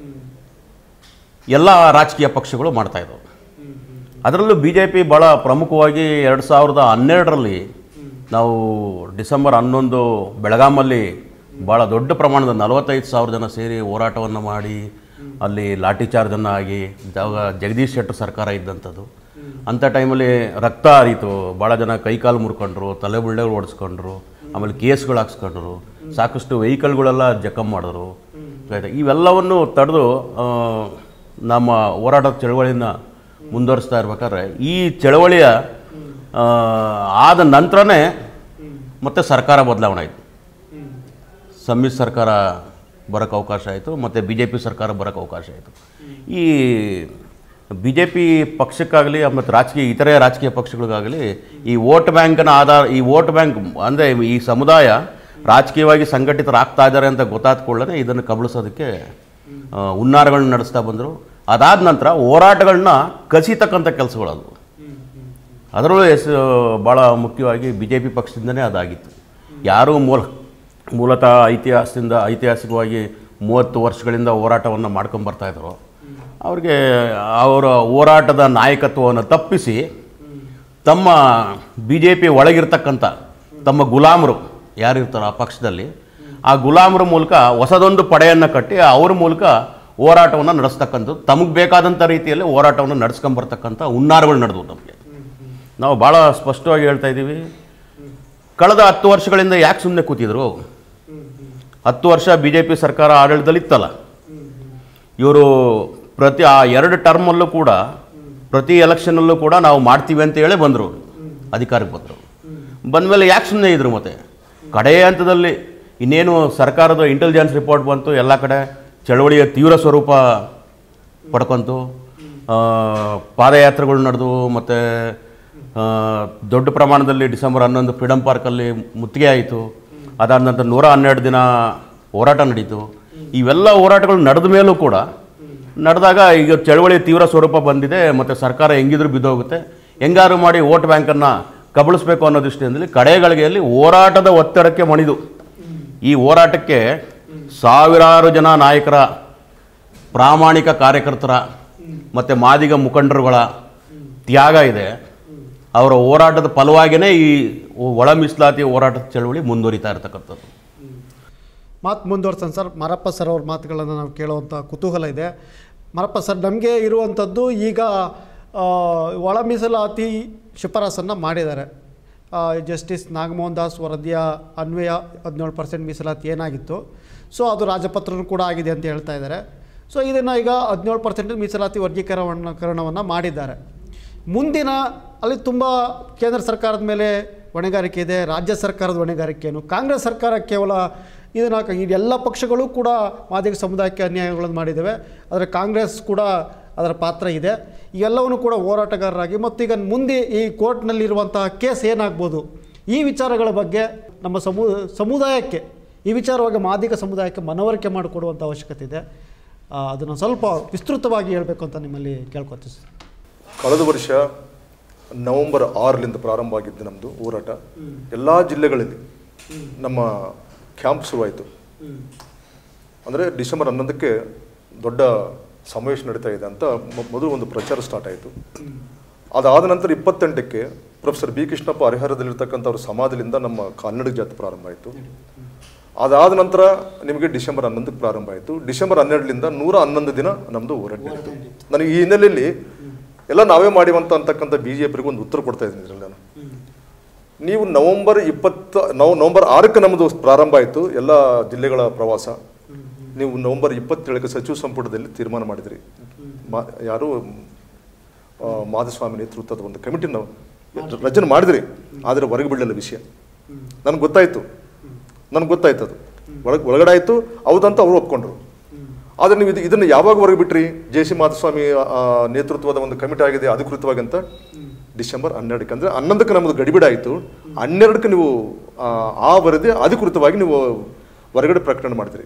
ಎಲ್ಲ ರಾಜಕೀಯ ಪಕ್ಷಗಳು ಮಾಡ್ತಾ ಇದ್ದವು ಅದರಲ್ಲೂ ಬಿ ಜೆ ಪಿ ಭಾಳ ಪ್ರಮುಖವಾಗಿ ಎರಡು ಸಾವಿರದ ಹನ್ನೆರಡರಲ್ಲಿ ನಾವು ಡಿಸೆಂಬರ್ ಹನ್ನೊಂದು ಬೆಳಗಾಮಲ್ಲಿ ಭಾಳ ದೊಡ್ಡ ಪ್ರಮಾಣದ ನಲವತ್ತೈದು ಸಾವಿರ ಜನ ಸೇರಿ ಹೋರಾಟವನ್ನು ಮಾಡಿ ಅಲ್ಲಿ ಲಾಠಿ ಚಾರ್ಜನ್ನು ಆಗಿ ಜಾಗ ಜಗದೀಶ್ ಶೆಟ್ಟರ್ ಸರ್ಕಾರ ಇದ್ದಂಥದ್ದು ಅಂಥ ಟೈಮಲ್ಲಿ ರಕ್ತ ಹರಿತು ಭಾಳ ಜನ ಕೈಕಾಲು ಮುರ್ಕೊಂಡ್ರು ತಲೆ ಬುಳ್ಳೆಗಳು ಓಡಿಸ್ಕೊಂಡ್ರು ಆಮೇಲೆ ಕೇಸ್ಗಳು ಹಾಕ್ಸ್ಕೊಂಡ್ರು ಸಾಕಷ್ಟು ವೆಹಿಕಲ್ಗಳೆಲ್ಲ ಜಖಮ್ ಮಾಡಿದ್ರು ಆಯ್ತಾ? ಇವೆಲ್ಲವನ್ನು ತಡೆದು ಆ, ನಮ್ಮ ಹೋರಾಟದ ಚಳವಳಿನ ಮುಂದುವರಿಸ್ತಾ ಇರ್ಬೇಕಾದ್ರೆ ಈ ಚಳವಳಿಯ ಆ, ಆದ ನಂತರನೇ ಮತ್ತೆ ಸರ್ಕಾರ ಬದಲಾವಣೆ ಆಯಿತು ಸಮ್ಮಿಶ್ರ ಸರ್ಕಾರ ಬರೋಕ್ಕೆ ಅವಕಾಶ ಆಯಿತು ಮತ್ತು ಬಿ ಜೆ ಪಿ ಸರ್ಕಾರ ಬರೋಕ್ಕೆ ಅವಕಾಶ ಆಯಿತು ಈ ಬಿ ಜೆ ಪಿ ಪಕ್ಷಕ್ಕಾಗಲಿ ಮತ್ತು ರಾಜಕೀಯ ಇತರೆ ರಾಜಕೀಯ ಪಕ್ಷಗಳಿಗಾಗಲಿ ಈ ವೋಟ್ ಬ್ಯಾಂಕ್ನ ಆಧಾರ ಈ ವೋಟ್ ಬ್ಯಾಂಕ್ ಅಂದರೆ ಈ ಸಮುದಾಯ ರಾಜಕೀಯವಾಗಿ ಸಂಘಟಿತರಾಗ್ತಾ ಇದ್ದಾರೆ ಅಂತ ಗೊತ್ತಾದ ಕೂಡಲೇ ಇದನ್ನು ಕಬಳಿಸೋದಕ್ಕೆ ಆ, ಹುನ್ನಾರಗಳನ್ನ ನಡೆಸ್ತಾ ಬಂದರು ಅದಾದ ನಂತರ ಹೋರಾಟಗಳನ್ನ ಕಸಿತಕ್ಕಂಥ ಕೆಲಸಗಳದು ಅದರಲ್ಲೂ ಎಸ್ ಭಾಳ ಮುಖ್ಯವಾಗಿ ಬಿ ಜೆ ಪಿ ಪಕ್ಷದಿಂದನೇ ಅದಾಗಿತ್ತು ಯಾರೂ ಮೂಲ ಮೂಲತಃ ಇತಿಹಾಸದಿಂದ ಐತಿಹಾಸಿಕವಾಗಿ ಮೂವತ್ತು ವರ್ಷಗಳಿಂದ ಹೋರಾಟವನ್ನು ಮಾಡ್ಕೊಂಡು ಬರ್ತಾ ಇದ್ರು ಅವ್ರಿಗೆ ಅವರ ಹೋರಾಟದ ನಾಯಕತ್ವವನ್ನು ತಪ್ಪಿಸಿ ತಮ್ಮ ಬಿ ಜೆ ಪಿ ಒಳಗಿರ್ತಕ್ಕಂಥ ತಮ್ಮ ಗುಲಾಮರು ಯಾರಿರ್ತಾರೋ ಆ ಪಕ್ಷದಲ್ಲಿ ಆ ಗುಲಾಮರ ಮೂಲಕ ಹೊಸದೊಂದು ಪಡೆಯನ್ನು ಕಟ್ಟಿ ಅವ್ರ ಮೂಲಕ ಹೋರಾಟವನ್ನು ನಡೆಸ್ತಕ್ಕಂಥದ್ದು ತಮಗೆ ಬೇಕಾದಂಥ ರೀತಿಯಲ್ಲಿ ಹೋರಾಟವನ್ನು ನಡೆಸ್ಕೊಂಬರ್ತಕ್ಕಂಥ ಹುನ್ನಾರಗಳು ನಡೆದವು ನಮಗೆ ನಾವು ಭಾಳ ಸ್ಪಷ್ಟವಾಗಿ ಹೇಳ್ತಾ ಇದ್ದೀವಿ ಕಳೆದ ಹತ್ತು ವರ್ಷಗಳಿಂದ ಯಾಕೆ ಸುಮ್ಮನೆ ಕೂತಿದ್ರು ಹತ್ತು ವರ್ಷ ಬಿ ಜೆ ಪಿ ಸರ್ಕಾರ ಆಡಳಿತದಲ್ಲಿತ್ತಲ್ಲ ಇವರು ಪ್ರತಿ ಆ ಎರಡು ಟರ್ಮಲ್ಲೂ ಕೂಡ ಪ್ರತಿ ಎಲೆಕ್ಷನಲ್ಲೂ ಕೂಡ ನಾವು ಮಾಡ್ತೀವಿ ಅಂತ ಹೇಳಿ ಬಂದರು ಅಧಿಕಾರಕ್ಕೆ ಬಂದರು ಬಂದಮೇಲೆ ಯಾಕೆ ಸುಮ್ಮನೆ ಇದ್ರು ಮತ್ತೆ ಕಡೆಯ ಹಂತದಲ್ಲಿ ಇನ್ನೇನು ಸರ್ಕಾರದ ಇಂಟೆಲಿಜೆನ್ಸ್ ರಿಪೋರ್ಟ್ ಬಂತು ಎಲ್ಲ ಕಡೆ ಚಳವಳಿಯ ತೀವ್ರ ಸ್ವರೂಪ ಪಡ್ಕೊಂತು ಆ, ಪಾದಯಾತ್ರೆಗಳು ನಡೆದು ಮತ್ತು ದೊಡ್ಡ ಪ್ರಮಾಣದಲ್ಲಿ ಡಿಸೆಂಬರ್ ಹನ್ನೊಂದು ಫ್ರೀಡಮ್ ಪಾರ್ಕಲ್ಲಿ ಮುತ್ತಿಗೆ ಆಯಿತು ಅದಾದ ನಂತರ ನೂರ ಹನ್ನೆರಡು ದಿನ ಹೋರಾಟ ನಡೀತು ಇವೆಲ್ಲ ಹೋರಾಟಗಳು ನಡೆದ ಮೇಲೂ ಕೂಡ ನಡೆದಾಗ ಈಗ ಚಳವಳಿ ತೀವ್ರ ಸ್ವರೂಪ ಬಂದಿದೆ ಮತ್ತು ಸರ್ಕಾರ ಹೆಂಗಿದ್ರು ಬಿದ್ದೋಗುತ್ತೆ ಹೆಂಗಾರು ಮಾಡಿ ವೋಟ್ ಬ್ಯಾಂಕನ್ನು ಕಬಳಿಸ್ಬೇಕು ಅನ್ನೋ ದೃಷ್ಟಿಯಲ್ಲಿ ಕಡೆಗಳಿಗೆಯಲ್ಲಿ ಹೋರಾಟದ ಒತ್ತಡಕ್ಕೆ ಮಣಿದು ಈ ಹೋರಾಟಕ್ಕೆ ಸಾವಿರಾರು ಜನ ನಾಯಕರ ಪ್ರಾಮಾಣಿಕ ಕಾರ್ಯಕರ್ತರ ಮತ್ತು ಮಾದಿಗ ಮುಖಂಡರುಗಳ ತ್ಯಾಗ ಇದೆ ಅವರ ಹೋರಾಟದ ಫಲವಾಗಿಯೇ ಈ ಒಳ ಮೀಸಲಾತಿ ಹೋರಾಟದ ಚಳವಳಿ ಮುಂದುವರಿತಾ ಇರತಕ್ಕಂಥದ್ದು ಮಾತು ಮುಂದುವರ್ಸೋಣ ಸರ್ ಮರಪ್ಪ ಸರ್ ಅವ್ರ ಮಾತುಗಳನ್ನು ನಾವು ಕೇಳುವಂಥ ಕುತೂಹಲ ಇದೆ ಮರಪ್ಪ ಸರ್ ನಮಗೆ ಇರುವಂಥದ್ದು ಈಗ ಆ, ಒಳ ಮೀಸಲಾತಿ ಶಿಫಾರಸನ್ನು ಮಾಡಿದ್ದಾರೆ ಆ, ಜಸ್ಟಿಸ್ ನಾಗಮೋಹನ್ ದಾಸ್ ವರದಿಯ ಅನ್ವಯ ಹದಿನೇಳು ಪರ್ಸೆಂಟ್ ಮೀಸಲಾತಿ ಏನಾಗಿತ್ತು ಸೊ ಅದು ರಾಜಪತ್ರನೂ ಕೂಡ ಆಗಿದೆ ಅಂತ ಹೇಳ್ತಾ ಇದ್ದಾರೆ ಸೊ ಇದನ್ನು ಈಗ ಹದಿನೇಳು ಪರ್ಸೆಂಟ್ ಮೀಸಲಾತಿ ವರ್ಗೀಕರಣಕರಣವನ್ನು ಮಾಡಿದ್ದಾರೆ ಮುಂದಿನ ಅಲ್ಲಿ ತುಂಬ ಕೇಂದ್ರ ಸರ್ಕಾರದ ಮೇಲೆ ಹೊಣೆಗಾರಿಕೆ ಇದೆ ರಾಜ್ಯ ಸರ್ಕಾರದ ಹೊಣೆಗಾರಿಕೆಯನ್ನು ಕಾಂಗ್ರೆಸ್ ಸರ್ಕಾರ ಕೇವಲ ಇದನ್ನು ಎಲ್ಲ ಪಕ್ಷಗಳು ಕೂಡ ಮಾದಿಗ ಸಮುದಾಯಕ್ಕೆ ಅನ್ಯಾಯಗಳನ್ನು ಮಾಡಿದ್ದಾವೆ ಆದರೆ ಕಾಂಗ್ರೆಸ್ ಕೂಡ ಅದರ ಪಾತ್ರ ಇದೆ ಇವೆಲ್ಲವನ್ನು ಕೂಡ ಹೋರಾಟಗಾರರಾಗಿ ಮತ್ತು ಈಗ ಮುಂದೆ ಈ ಕೋರ್ಟ್ನಲ್ಲಿರುವಂತಹ ಕೇಸ್ ಏನಾಗ್ಬೋದು ಈ ವಿಚಾರಗಳ ಬಗ್ಗೆ ನಮ್ಮ ಸಮು ಸಮುದಾಯಕ್ಕೆ ಈ ವಿಚಾರವಾಗಿ ಮಾದಿಗ ಸಮುದಾಯಕ್ಕೆ ಮನವರಿಕೆ ಮಾಡಿಕೊಡುವಂಥ ಅವಶ್ಯಕತೆ ಇದೆ ಆ, ಅದನ್ನು ಸ್ವಲ್ಪ ವಿಸ್ತೃತವಾಗಿ ಹೇಳಬೇಕು ಅಂತ ನಿಮ್ಮಲ್ಲಿ ಕೇಳ್ಕೊತೀವಿ ಸರ್ ಕಳೆದ ವರ್ಷ ನವೆಂಬರ್ ಆರರಿಂದ ಪ್ರಾರಂಭ ಆಗಿದ್ದು ನಮ್ಮದು ಹೋರಾಟ ಎಲ್ಲ ಜಿಲ್ಲೆಗಳಲ್ಲಿ ನಮ್ಮ ಕ್ಯಾಂಪ್ ಶುರುವಾಯಿತು ಅಂದರೆ ಡಿಸೆಂಬರ್ ಹನ್ನೊಂದಕ್ಕೆ ದೊಡ್ಡ ಸಮಾವೇಶ ನಡೀತಾ ಇದೆ ಅಂತ ಮೊ- ಮೊದಲು ಒಂದು ಪ್ರಚಾರ ಸ್ಟಾರ್ಟ್ ಆಯಿತು ಅದಾದ ನಂತರ ಇಪ್ಪತ್ತೆಂಟಕ್ಕೆ ಪ್ರೊಫೆಸರ್ ಬಿ ಕೃಷ್ಣಪ್ಪ ಹರಿಹರದಲ್ಲಿರ್ತಕ್ಕಂಥ ಅವ್ರ ಸಮಾಜದಿಂದ ನಮ್ಮ ಕನ್ನಡ ಜಾತಿ ಪ್ರಾರಂಭ ಆಯಿತು ಅದಾದ ನಂತರ ನಿಮಗೆ ಡಿಸೆಂಬರ್ ಹನ್ನೊಂದಕ್ಕೆ ಪ್ರಾರಂಭ ಆಯಿತು ಡಿಸೆಂಬರ್ ಹನ್ನೆರಡರಿಂದ ನೂರ ಹನ್ನೊಂದು ದಿನ ನಮ್ಮದು ಹೋರಾಟ ನಡೀತು ನನಗೆ ಈ ಹಿನ್ನೆಲೆಯಲ್ಲಿ ಎಲ್ಲ ನಾವೇ ಮಾಡಿವಂತ ಅಂತಕ್ಕಂಥ ಬಿ ಜೆ ಪಿಗೆ ಒಂದು ಉತ್ತರ ಕೊಡ್ತಾ ಇದ್ದೀನಿ ಇದರಲ್ಲಿ ನಾನು ನೀವು ನವೆಂಬರ್ ಇಪ್ಪತ್ತ ನಾವು ನವೆಂಬರ್ ಆರಕ್ಕೆ ನಮ್ಮದು ಪ್ರಾರಂಭ ಆಯಿತು ಎಲ್ಲ ಜಿಲ್ಲೆಗಳ ಪ್ರವಾಸ ನೀವು ನವೆಂಬರ್ ಇಪ್ಪತ್ತೇಳಕ್ಕೆ ಸಚಿವ ಸಂಪುಟದಲ್ಲಿ ತೀರ್ಮಾನ ಮಾಡಿದ್ರಿ ಮಾ ಯಾರು ಆ, ಮಾಧುಸ್ವಾಮಿ ನೇತೃತ್ವದ ಒಂದು ಕಮಿಟಿ ನಾವು ರಚನೆ ಮಾಡಿದ್ರಿ ಆದರೆ ಹೊರಗೆ ಬಿಡಲಿಲ್ಲ ವಿಷಯ ನನಗೆ ಗೊತ್ತಾಯಿತು ನನಗೆ ಗೊತ್ತಾಯ್ತು ಅದು ಒಳಗೆ ಒಳಗಡೆ ಆಯಿತು ಹೌದಂತ ಅವರು ಒಪ್ಕೊಂಡ್ರು ಆದರೆ ನೀವು ಇದು ಇದನ್ನು ಯಾವಾಗ ಹೊರಗೆ ಬಿಟ್ರಿ ಜೆ ಸಿ ಮಾಧುಸ್ವಾಮಿ ಆ, ನೇತೃತ್ವದ ಒಂದು ಕಮಿಟಿ ಆಗಿದೆ ಅಧಿಕೃತವಾಗಿ ಅಂತ ಡಿಸೆಂಬರ್ ಹನ್ನೆರಡಕ್ಕೆ ಅಂದರೆ ಹನ್ನೊಂದಕ್ಕೆ ನಮ್ಮದು ಗಡಿಬಿಡ ಆಯಿತು ಹನ್ನೆರಡಕ್ಕೆ ನೀವು ಆ, ಆ ವರದಿ ಅಧಿಕೃತವಾಗಿ ನೀವು ಹೊರಗಡೆ ಪ್ರಕಟಣೆ ಮಾಡಿದ್ರಿ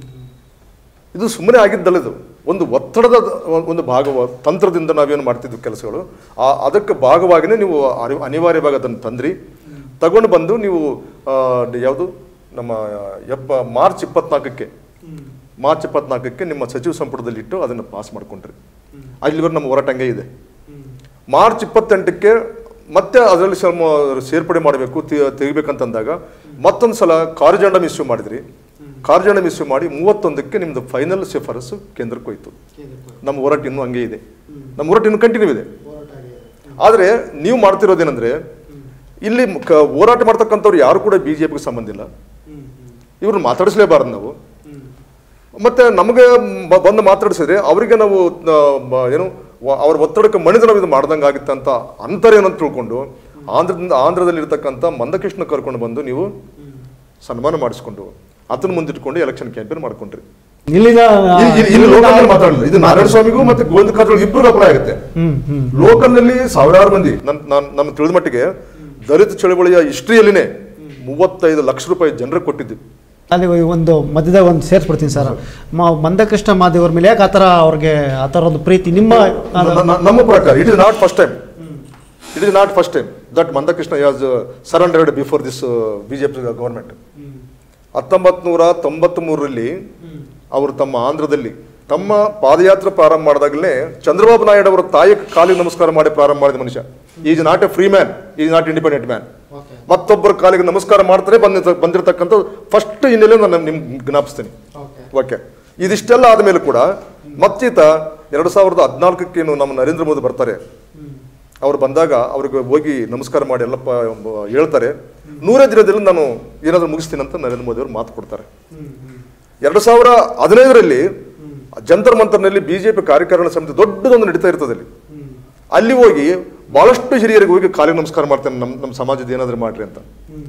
ಇದು ಸುಮ್ಮನೆ ಆಗಿದ್ದಲ್ಲ ಇದು ಒಂದು ಒತ್ತಡದ ಒಂದು ಭಾಗ ತಂತ್ರದಿಂದ ನಾವೇನು ಮಾಡ್ತಿದ್ವಿ ಕೆಲಸಗಳು ಆ ಅದಕ್ಕೆ ಭಾಗವಾಗಿನೇ ನೀವು ಅರಿ- ಅನಿವಾರ್ಯವಾಗಿ ಅದನ್ನು ತಂದ್ರಿ ತಗೊಂಡು ಬಂದು ನೀವು ಆ, ಯಾವುದು ನಮ್ಮ ಎಪ್ಪ ಮಾರ್ಚ್ ಇಪ್ಪತ್ನಾಲ್ಕಕ್ಕೆ ಮಾರ್ಚ್ ಇಪ್ಪತ್ನಾಲ್ಕಕ್ಕೆ ನಿಮ್ಮ ಸಚಿವ ಸಂಪುಟದಲ್ಲಿ ಇಟ್ಟು ಅದನ್ನು ಪಾಸ್ ಮಾಡ್ಕೊಂಡ್ರಿ ಅಲ್ಲಿವರೆಗೆ ನಮ್ಮ ಹೋರಾಟ ಹಂಗೆ ಇದೆ ಮಾರ್ಚ್ ಇಪ್ಪತ್ತೆಂಟಕ್ಕೆ ಮತ್ತೆ ಅದರಲ್ಲಿ ಸ್ವಲ್ಪ ಸೇರ್ಪಡೆ ಮಾಡಬೇಕು ತೆಗಿಬೇಕಂತಂದಾಗ ಮತ್ತೊಂದು ಸಲ ಕಾರ್ಜಂಡಮ್ ಇಶ್ಯೂ ಮಾಡಿದ್ರಿ ಕಾರ್ಜಂಡಮ್ ಇಶ್ಯೂ ಮಾಡಿ ಮೂವತ್ತೊಂದಕ್ಕೆ ನಿಮ್ದು ಫೈನಲ್ ಶಿಫಾರಸು ಕೇಂದ್ರಕ್ಕೆ ಹೋಯ್ತು ನಮ್ಮ ಹೋರಾಟ ಇನ್ನೂ ಹಂಗೆ ಇದೆ ನಮ್ಮ ಹೋರಾಟ ಇನ್ನೂ ಕಂಟಿನ್ಯೂ ಇದೆ ಆದರೆ ನೀವು ಮಾಡ್ತಿರೋದೇನೆಂದ್ರೆ ಇಲ್ಲಿ ಕ- ಹೋರಾಟ ಮಾಡ್ತಕ್ಕಂಥವ್ರು ಯಾರು ಕೂಡ ಬಿ ಜೆ ಪಿಗೆ ಸಂಬಂಧ ಇಲ್ಲ ಇವ್ರನ್ನ ಮಾತಾಡಿಸ್ಲೇಬಾರ್ದು ನಾವು ಮತ್ತೆ ನಮಗೆ ಬ- ಬಂದು ಮಾತಾಡಿಸಿದ್ರೆ ಅವರಿಗೆ ನಾವು ಆ, ಬ- ಏನು ವ- ಅವ್ರ ಒತ್ತಡಕ್ಕೆ ಮಣಿದು ನಾವು ಇದು ಮಾಡ್ದಂಗೆ ಆಗುತ್ತೆ ಅಂತ ಅಂತರ ಏನಂತ ತಿಳ್ಕೊಂಡು ಆಂಧ್ರದಿಂದ ಆಂಧ್ರದಲ್ಲಿ ಇರ್ತಕ್ಕಂಥ ಮಂದಕೃಷ್ಣ ಕರ್ಕೊಂಡು ಬಂದು ನೀವು ಸನ್ಮಾನ ಮಾಡಿಸ್ಕೊಂಡು ಅದನ್ನ ಮುಂದಿಟ್ಕೊಂಡು ಎಲೆಕ್ಷನ್ ಕ್ಯಾಂಪೇನ್ ಮಾಡ್ಕೊಂಡ್ರಿ ಇಲ್ಲಿಗ ಇಲ್ಲಿ- ಇಲ್ಲಿ- ಇಲ್ಲಿ ಲೋಕಲ್ ಮಾತಾಡಲ್ಲ ಇದು ನಾರಾಯಣ ಸ್ವಾಮಿಗೂ ಮತ್ತೆ ಗೋವಿಂದ ಕಾರಜೋಳ ಇಬ್ಬರು ಅಪ್ಲೈ ಆಗುತ್ತೆ ಹ್ಮ್ ಹ್ಮ್ ಲೋಕಲ್ ನಲ್ಲಿ ಸಾವಿರಾರು ಮಂದಿ ನನ್ ನಾನು ನಮ್ಮ ತಿಳಿದ ಮಟ್ಟಿಗೆ ದಲಿತ ಚಳವಳಿಯ ಹಿಸ್ಟ್ರಿಯಲ್ಲಿನೇ ಮೂವತ್ತೈದು ಲಕ್ಷ ರೂಪಾಯಿ ಜನರಿಗೆ ಕೊಟ್ಟಿದ್ದು ಅಲ್ಲಿ ಒಂದು ಮಧ್ಯದಾಗ ಒಂದು ಸೇರಿಸ್ಬಿಡ್ತೀನಿ ಸರ್ ಮ- ಮಂದಕೃಷ್ಣ ಮಾದೇವ್ರ ಮೇಲೆ ಯಾಕೆ ಆ ಥರ ಅವ್ರಿಗೆ ಆ ಥರ ಒಂದು ಪ್ರೀತಿ ನಿಮ್ಮ ನ- ನ- ನಮ್ಮ ಪ್ರಕಾರ it is not first time it is not first time that Mandakrishna has surrendered before this BJP government ಹತ್ತೊಂಬತ್ತು ನೂರ ತೊಂಬತ್ಮೂರರಲ್ಲಿ ಅವರು ತಮ್ಮ ಆಂಧ್ರದಲ್ಲಿ ತಮ್ಮ ಪಾದಯಾತ್ರೆ ಪ್ರಾರಂಭ ಮಾಡಿದಾಗಲೇ ಚಂದ್ರಬಾಬು ನಾಯ್ಡು ಅವರ ತಾಯಿ ಕಾಲಿಗೆ ನಮಸ್ಕಾರ ಮಾಡಿ ಪ್ರಾರಂಭ ಮಾಡಿದ ಮನುಷ್ಯ is not a free man is not independent man ಮತ್ತೊಬ್ಬರ ಕಾಲಿಗೆ ನಮಸ್ಕಾರ ಮಾಡ್ತಾರೆ ಬಂದಿರ್ತ ಬಂದಿರತಕ್ಕಂಥ ಫಸ್ಟ್ ಹಿನ್ನೆಲೆ ನಾನು ನಿಮ್ಗೆ ಜ್ಞಾಪಿಸ್ತೀನಿ ಓಕೆ ಇದಿಷ್ಟೆಲ್ಲ ಆದಮೇಲೆ ಕೂಡ ಮತ್ತೀತ ಎರಡು ಸಾವಿರದ ಹದಿನಾಲ್ಕಕ್ಕೇನು ನಮ್ಮ ನರೇಂದ್ರ ಮೋದಿ ಬರ್ತಾರೆ ಅವ್ರು ಬಂದಾಗ ಅವ್ರಿಗೆ ಹೋಗಿ ನಮಸ್ಕಾರ ಮಾಡಿ ಎಲ್ಲ ಪ- ಹೇಳ್ತಾರೆ ನೂರೇ ದಿನದಲ್ಲಿ ನಾನು ಏನಾದರೂ ಮುಗಿಸ್ತೀನಿ ಅಂತ ನರೇಂದ್ರ ಮೋದಿ ಅವರು ಮಾತು ಕೊಡ್ತಾರೆ ಎರಡು ಸಾವಿರ ಹದಿನೈದರಲ್ಲಿ ಜಂತರ್ ಮಂತರ್ನಲ್ಲಿ ಬಿಜೆಪಿ ಕಾರ್ಯಕಾರಿಣಿ ಸಮಿತಿ ದೊಡ್ಡದೊಂದು ನಡೀತಾ ಇರ್ತದೆ ಅಲ್ಲಿ ಅಲ್ಲಿ ಹೋಗಿ ಬಹಳಷ್ಟು ಹಿರಿಯರಿಗೆ ಹೋಗಿ ಕಾಲಿಗೆ ನಮಸ್ಕಾರ ಮಾಡ್ತೇನೆ ನಮ್ಮ ನಮ್ಮ ಸಮಾಜದ ಏನಾದರೂ ಮಾಡ್ರಿ ಅಂತ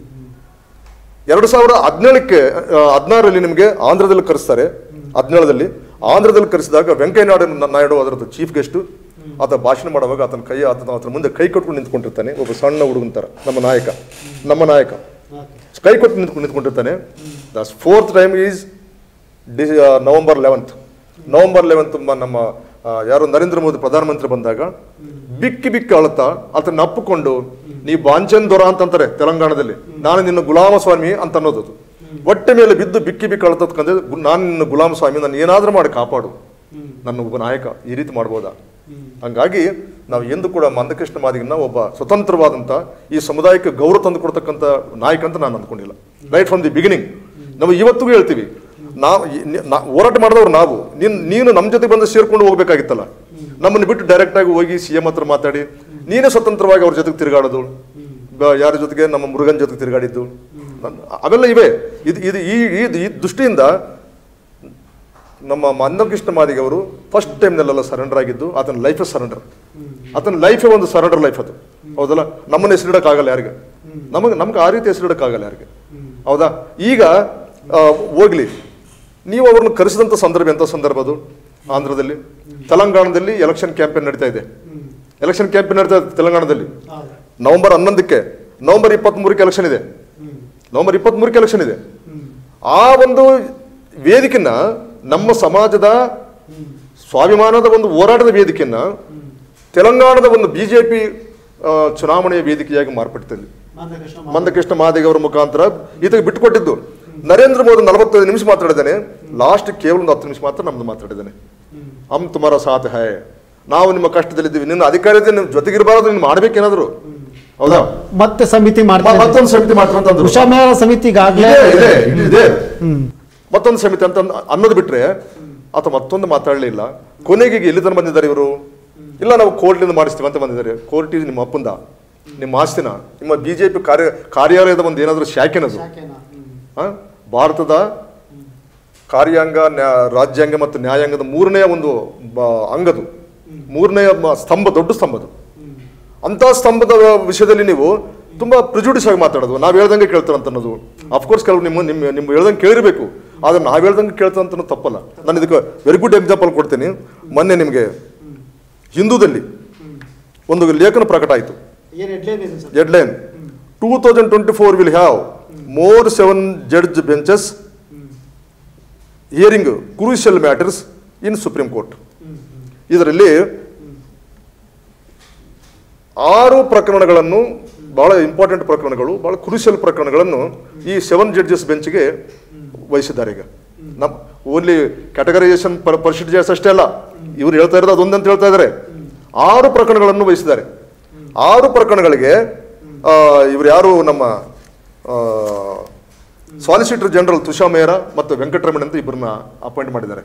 ಎರಡು ಸಾವಿರ ಹದಿನೇಳಕ್ಕೆ ಹದಿನಾರರಲ್ಲಿ ನಿಮಗೆ ಆಂಧ್ರದಲ್ಲಿ ಕರೆಸ್ತಾರೆ ಹದಿನೇಳದಲ್ಲಿ ಆಂಧ್ರದಲ್ಲಿ ಕರೆಸಿದಾಗ ವೆಂಕಯ್ಯ ನಾಯ್ಡು ನಾಯ್ಡು ಅದರದ್ದು ಚೀಫ್ ಗೆಸ್ಟ್ ಆತ ಭಾಷಣ ಮಾಡುವಾಗ ಆತನ ಕೈ ಆತನ ಆತನ ಮುಂದೆ ಕೈ ಕಟ್ಕೊಂಡು ನಿಂತ್ಕೊಂಡಿರ್ತಾನೆ ಒಬ್ಬ ಸಣ್ಣ ಹುಡುಗನ ಥರ ನಮ್ಮ ನಾಯಕ ನಮ್ಮ ನಾಯಕ ಕೈ ಕೊಟ್ಟು ನಿಂತ್ಕೊಂಡು ನಿಂತ್ಕೊಂಡಿರ್ತಾನೆ the fourth time is the November eleventh November eleventh ನಮ್ಮ ಆ, ಯಾರು ನರೇಂದ್ರ ಮೋದಿ ಪ್ರಧಾನಮಂತ್ರಿ ಬಂದಾಗ ಬಿಕ್ಕಿ ಬಿಕ್ಕಿ ಅಳುತ್ತಾ ಅದನ್ನ ಅಪ್ಪಿಕೊಂಡು ನೀ ಬಾಂಚನ್ ದೊರ ಅಂತಂತಾರೆ ತೆಲಂಗಾಣದಲ್ಲಿ ನಾನು ನಿನ್ನ ಗುಲಾಮ ಸ್ವಾಮಿ ಅಂತ ಅನ್ನೋದು ಅದು. ಹೊಟ್ಟೆ ಮೇಲೆ ಬಿದ್ದು ಬಿಕ್ಕಿ ಬಿಕ್ಕಿ ಅಳತಕ್ಕಂದ್ರೆ ನಾನು ನಿನ್ನ ಗುಲಾಮ ಸ್ವಾಮಿ ನಾನು ಏನಾದ್ರೂ ಮಾಡಿ ಕಾಪಾಡು ನನ್ನ ಒಬ್ಬ ನಾಯಕ ಈ ರೀತಿ ಮಾಡ್ಬೋದಾ ಹಂಗಾಗಿ ನಾವು ಎಂದು ಕೂಡ ಮಂದಕೃಷ್ಣ ಮಾದಿಗನ್ನ ಒಬ್ಬ ಸ್ವತಂತ್ರವಾದಂಥ ಈ ಸಮುದಾಯಕ್ಕೆ ಗೌರವ ತಂದು ಕೊಡ್ತಕ್ಕಂಥ ನಾಯಕ ಅಂತ ನಾನು ಅಂದ್ಕೊಂಡಿಲ್ಲ ರೈಟ್ ಫ್ರಮ್ ದಿ ಬಿಗಿನಿಂಗ್ ನಾವು ಇವತ್ತಿಗೂ ಹೇಳ್ತೀವಿ ನಾವು ಈ- ನಿ- ನಾ- ಹೋರಾಟ ಮಾಡಿದವ್ರು ನಾವು ನೀನು ನೀನು ನಮ್ಮ ಜೊತೆ ಬಂದು ಸೇರ್ಕೊಂಡು ಹೋಗ್ಬೇಕಾಗಿತ್ತಲ್ಲ ನಮ್ಮನ್ನು ಬಿಟ್ಟು ಡೈರೆಕ್ಟ್ ಆಗಿ ಹೋಗಿ ಸಿ ಎಂ ಹತ್ರ ಮಾತಾಡಿ ನೀನೇ ಸ್ವತಂತ್ರವಾಗಿ ಅವ್ರ ಜೊತೆಗೆ ತಿರುಗಾಡೋದು ಬ- ಯಾರ ಜೊತೆಗೆ ನಮ್ಮ ಮುರುಗನ್ ಜೊತೆಗೆ ತಿರುಗಾಡಿದ್ದು ನನ್- ಅವೆಲ್ಲ ಇವೆ ಇದು ಇದು ಈ ಈ- ಈ ದೃಷ್ಟಿಯಿಂದ ನಮ್ಮ ಮಂದಕೃಷ್ಣ ಮಾದಿಗೆ ಅವರು ಫಸ್ಟ್ ಟೈಮ್ನಲ್ಲೆಲ್ಲ ಸರೆಂಡರ್ ಆಗಿದ್ದು ಆತನ ಲೈಫೇ ಸರೆಂಡರ್ ಆತನ ಲೈಫೇ ಒಂದು ಸರೆಂಡರ್ ಲೈಫ್ ಅದು ಹೌದಲ್ಲ ನಮ್ಮನ್ನ ಹೆಸರಿಡಕ್ಕಾಗಲ್ಲ ಯಾರಿಗೆ ನಮಗೆ ನಮ್ಗೆ ಆ ರೀತಿ ಹೆಸರಿಡಕ್ಕಾಗಲ್ಲ ಯಾರಿಗೆ ಹೌದಾ ಈಗ ಆ, ಹೋಗ್ಲಿ ನೀವು ಅವ್ರನ್ನ ಕರೆಸಿದಂಥ ಸಂದರ್ಭ ಎಂಥ ಸಂದರ್ಭ ಅದು ಆಂಧ್ರದಲ್ಲಿ ತೆಲಂಗಾಣದಲ್ಲಿ ಎಲೆಕ್ಷನ್ ಕ್ಯಾಂಪೇನ್ ನಡೀತಾ ಇದೆ ಎಲೆಕ್ಷನ್ ಕ್ಯಾಂಪೇನ್ ನಡೀತಾ ಇದೆ ತೆಲಂಗಾಣದಲ್ಲಿ ನವೆಂಬರ್ ಹನ್ನೊಂದಕ್ಕೆ ನವೆಂಬರ್ ಇಪ್ಪತ್ತ್ಮೂರಕ್ಕೆ ಎಲೆಕ್ಷನ್ ಇದೆ ನವೆಂಬರ್ ಇಪ್ಪತ್ತ್ಮೂರಕ್ಕೆ ಎಲೆಕ್ಷನ್ ಇದೆ ಆ ಒಂದು ವೇದಿಕೆನ ನಮ್ಮ ಸಮಾಜದ ಸ್ವಾಭಿಮಾನದ ಒಂದು ಹೋರಾಟದ ವೇದಿಕೆಯನ್ನ ತೆಲಂಗಾಣದ ಒಂದು ಬಿಜೆಪಿ ಚುನಾವಣೆಯ ವೇದಿಕೆಯಾಗಿ ಮಾರ್ಪಟ್ಟಿದೆ ಮಂದಕೃಷ್ಣ ಮಾದಿಗ ಅವರ ಮುಖಾಂತರ ಈತಗೆ ಬಿಟ್ಟುಕೊಟ್ಟಿದ್ದು ನರೇಂದ್ರ ಮೋದಿ ನಲವತ್ತೈದು ನಿಮಿಷ ಮಾತಾಡಿದ್ದಾನೆ ಲಾಸ್ಟ್ ಕೇವಲ ಒಂದು ಹತ್ತು ನಿಮಿಷ ಮಾತ್ರ ನಮ್ದು ಮಾತಾಡಿದ್ದಾನೆ ಹಮ್ ತುಮಾರ ಸಾಥ್ ಹೈ ನಾವು ನಿಮ್ಮ ಕಷ್ಟದಲ್ಲಿದ್ದೀವಿ ನಿನ್ನ ಅಧಿಕಾರದ ನಿಮ್ಮ ಜೊತೆಗಿರಬಾರದು ನೀನು ಮಾಡ್ಬೇಕೇನಾದ್ರು ಹೌದಾ ಮತ್ತೆ ಸಮಿತಿ ಮ- ಮಾಡ್ತಾರೆ ಮತ್ತೊಂದು ಸಮಿತಿ ಮಾಡ್ತಾರಂತಂದ್ರು ಉಷಾ ಮೇಳ ಸಮಿತಿ ಈಗಾಗಲೇ ಇದೆ, ಇದೆ, ಇದೆ. ಮತ್ತೊಂದು ಸಮಿತಿ ಅಂತ ಅಂದ್- ಅನ್ನೋದು ಬಿಟ್ರೆ ಆತ ಮತ್ತೊಂದು ಮಾತಾಡಲಿಲ್ಲ ಕೊನೆಗೆ ಈಗ ಎಲ್ಲಿ ತನಕ ಬಂದಿದ್ದಾರೆ ಇವರು ಇಲ್ಲ ನಾವು ಕೋರ್ಟ್ನಿಂದ ಮಾಡಿಸ್ತೀವಿ ಅಂತ ಬಂದಿದ್ದಾರೆ ಕೋರ್ಟ್ ಇದು ನಿಮ್ಮ ಅಪ್ಪಂದ ನಿಮ್ಮ ಆಸ್ತಿನ ನಿಮ್ಮ ಬಿಜೆಪಿ ಕಾರ್ಯ ಕಾರ್ಯಾಲಯದ ಒಂದು ಏನಾದರೂ ಶಾಖೆನದು ಆ? ಭಾರತದ ಕಾರ್ಯಾಂಗ ನ್ಯಾ- ರಾಜ್ಯಾಂಗ ಮತ್ತು ನ್ಯಾಯಾಂಗದ ಮೂರನೇ ಒಂದು ಬ- ಅಂಗದು ಮೂರನೇ ಮ- ಸ್ತಂಭ ದೊಡ್ಡ ಸ್ತಂಭದು ಅಂತ ಸ್ತಂಭದ ವಿಷಯದಲ್ಲಿ ನೀವು ತುಂಬಾ ಪ್ರಿಜುಡಿಸ್ ಆಗಿ ಮಾತಾಡೋದು ನಾವು ಹೇಳ್ದಂಗೆ ಕೇಳ್ತಾರಂತ ಅನ್ನೋದು ಅಫ್ಕೋರ್ಸ್ ಕೆಲವು ನಿಮ್ಮ ನಿಮ್ಮ ನಿಮ್ಮ ಹೇಳ್ದಂಗೆ ಕೇಳಿರ್ಬೇಕು ಆದ್ರೆ ನಾವು ಹೇಳ್ದಂಗೆ ಕೇಳ್ತಾರಂತ ಅನ್ನೋದು ತಪ್ಪಲ್ಲ ನಾನು ಇದಕ್ಕೆ ವೆರಿ ಗುಡ್ ಎಕ್ಸಾಂಪಲ್ ಕೊಡ್ತೀನಿ ಮೊನ್ನೆ ನಿಮಗೆ ಹಿಂದೂದಲ್ಲಿ ಒಂದು ಲೇಖನ ಪ್ರಕಟ ಆಯಿತು headline two thousand twenty four will have more seven judge benches hearing crucial matters in supreme court ಇದರಲ್ಲಿ ಆರು ಪ್ರಕರಣಗಳನ್ನು ಬಹಳ ಇಂಪಾರ್ಟೆಂಟ್ ಪ್ರಕರಣಗಳು ಬಹಳ ಕ್ರೂಷಿಯಲ್ ಪ್ರಕರಣಗಳನ್ನು ಈ ಸೆವೆನ್ ಜಡ್ಜಸ್ ಬೆಂಚ್ಗೆ ವಹಿಸಿದ್ದಾರೆ ಈಗ ನಮ್ಮ ಓನ್ಲಿ ಕ್ಯಾಟಗರೈಸೇಷನ್ ಪರ್ಸೆಂಟೇಜಸ್ ಅಷ್ಟೇ ಅಲ್ಲ ಇವ್ರು ಹೇಳ್ತಾ ಇರೋದು ಅದೊಂದಂತ ಹೇಳ್ತಾ ಇದ್ದಾರೆ ಆರು ಪ್ರಕರಣಗಳನ್ನು ವಹಿಸಿದ್ದಾರೆ ಆರು ಪ್ರಕರಣಗಳಿಗೆ ಇವರು ಯಾರು ನಮ್ಮ ಸಾಲಿಸಿಟರ್ ಜನರಲ್ ತುಷಾ ಮೇಹ್ರಾ ಮತ್ತು ವೆಂಕಟರಮಣ ಅಂತ ಇಬ್ಬರನ್ನ ಅಪಾಯಿಂಟ್ ಮಾಡಿದ್ದಾರೆ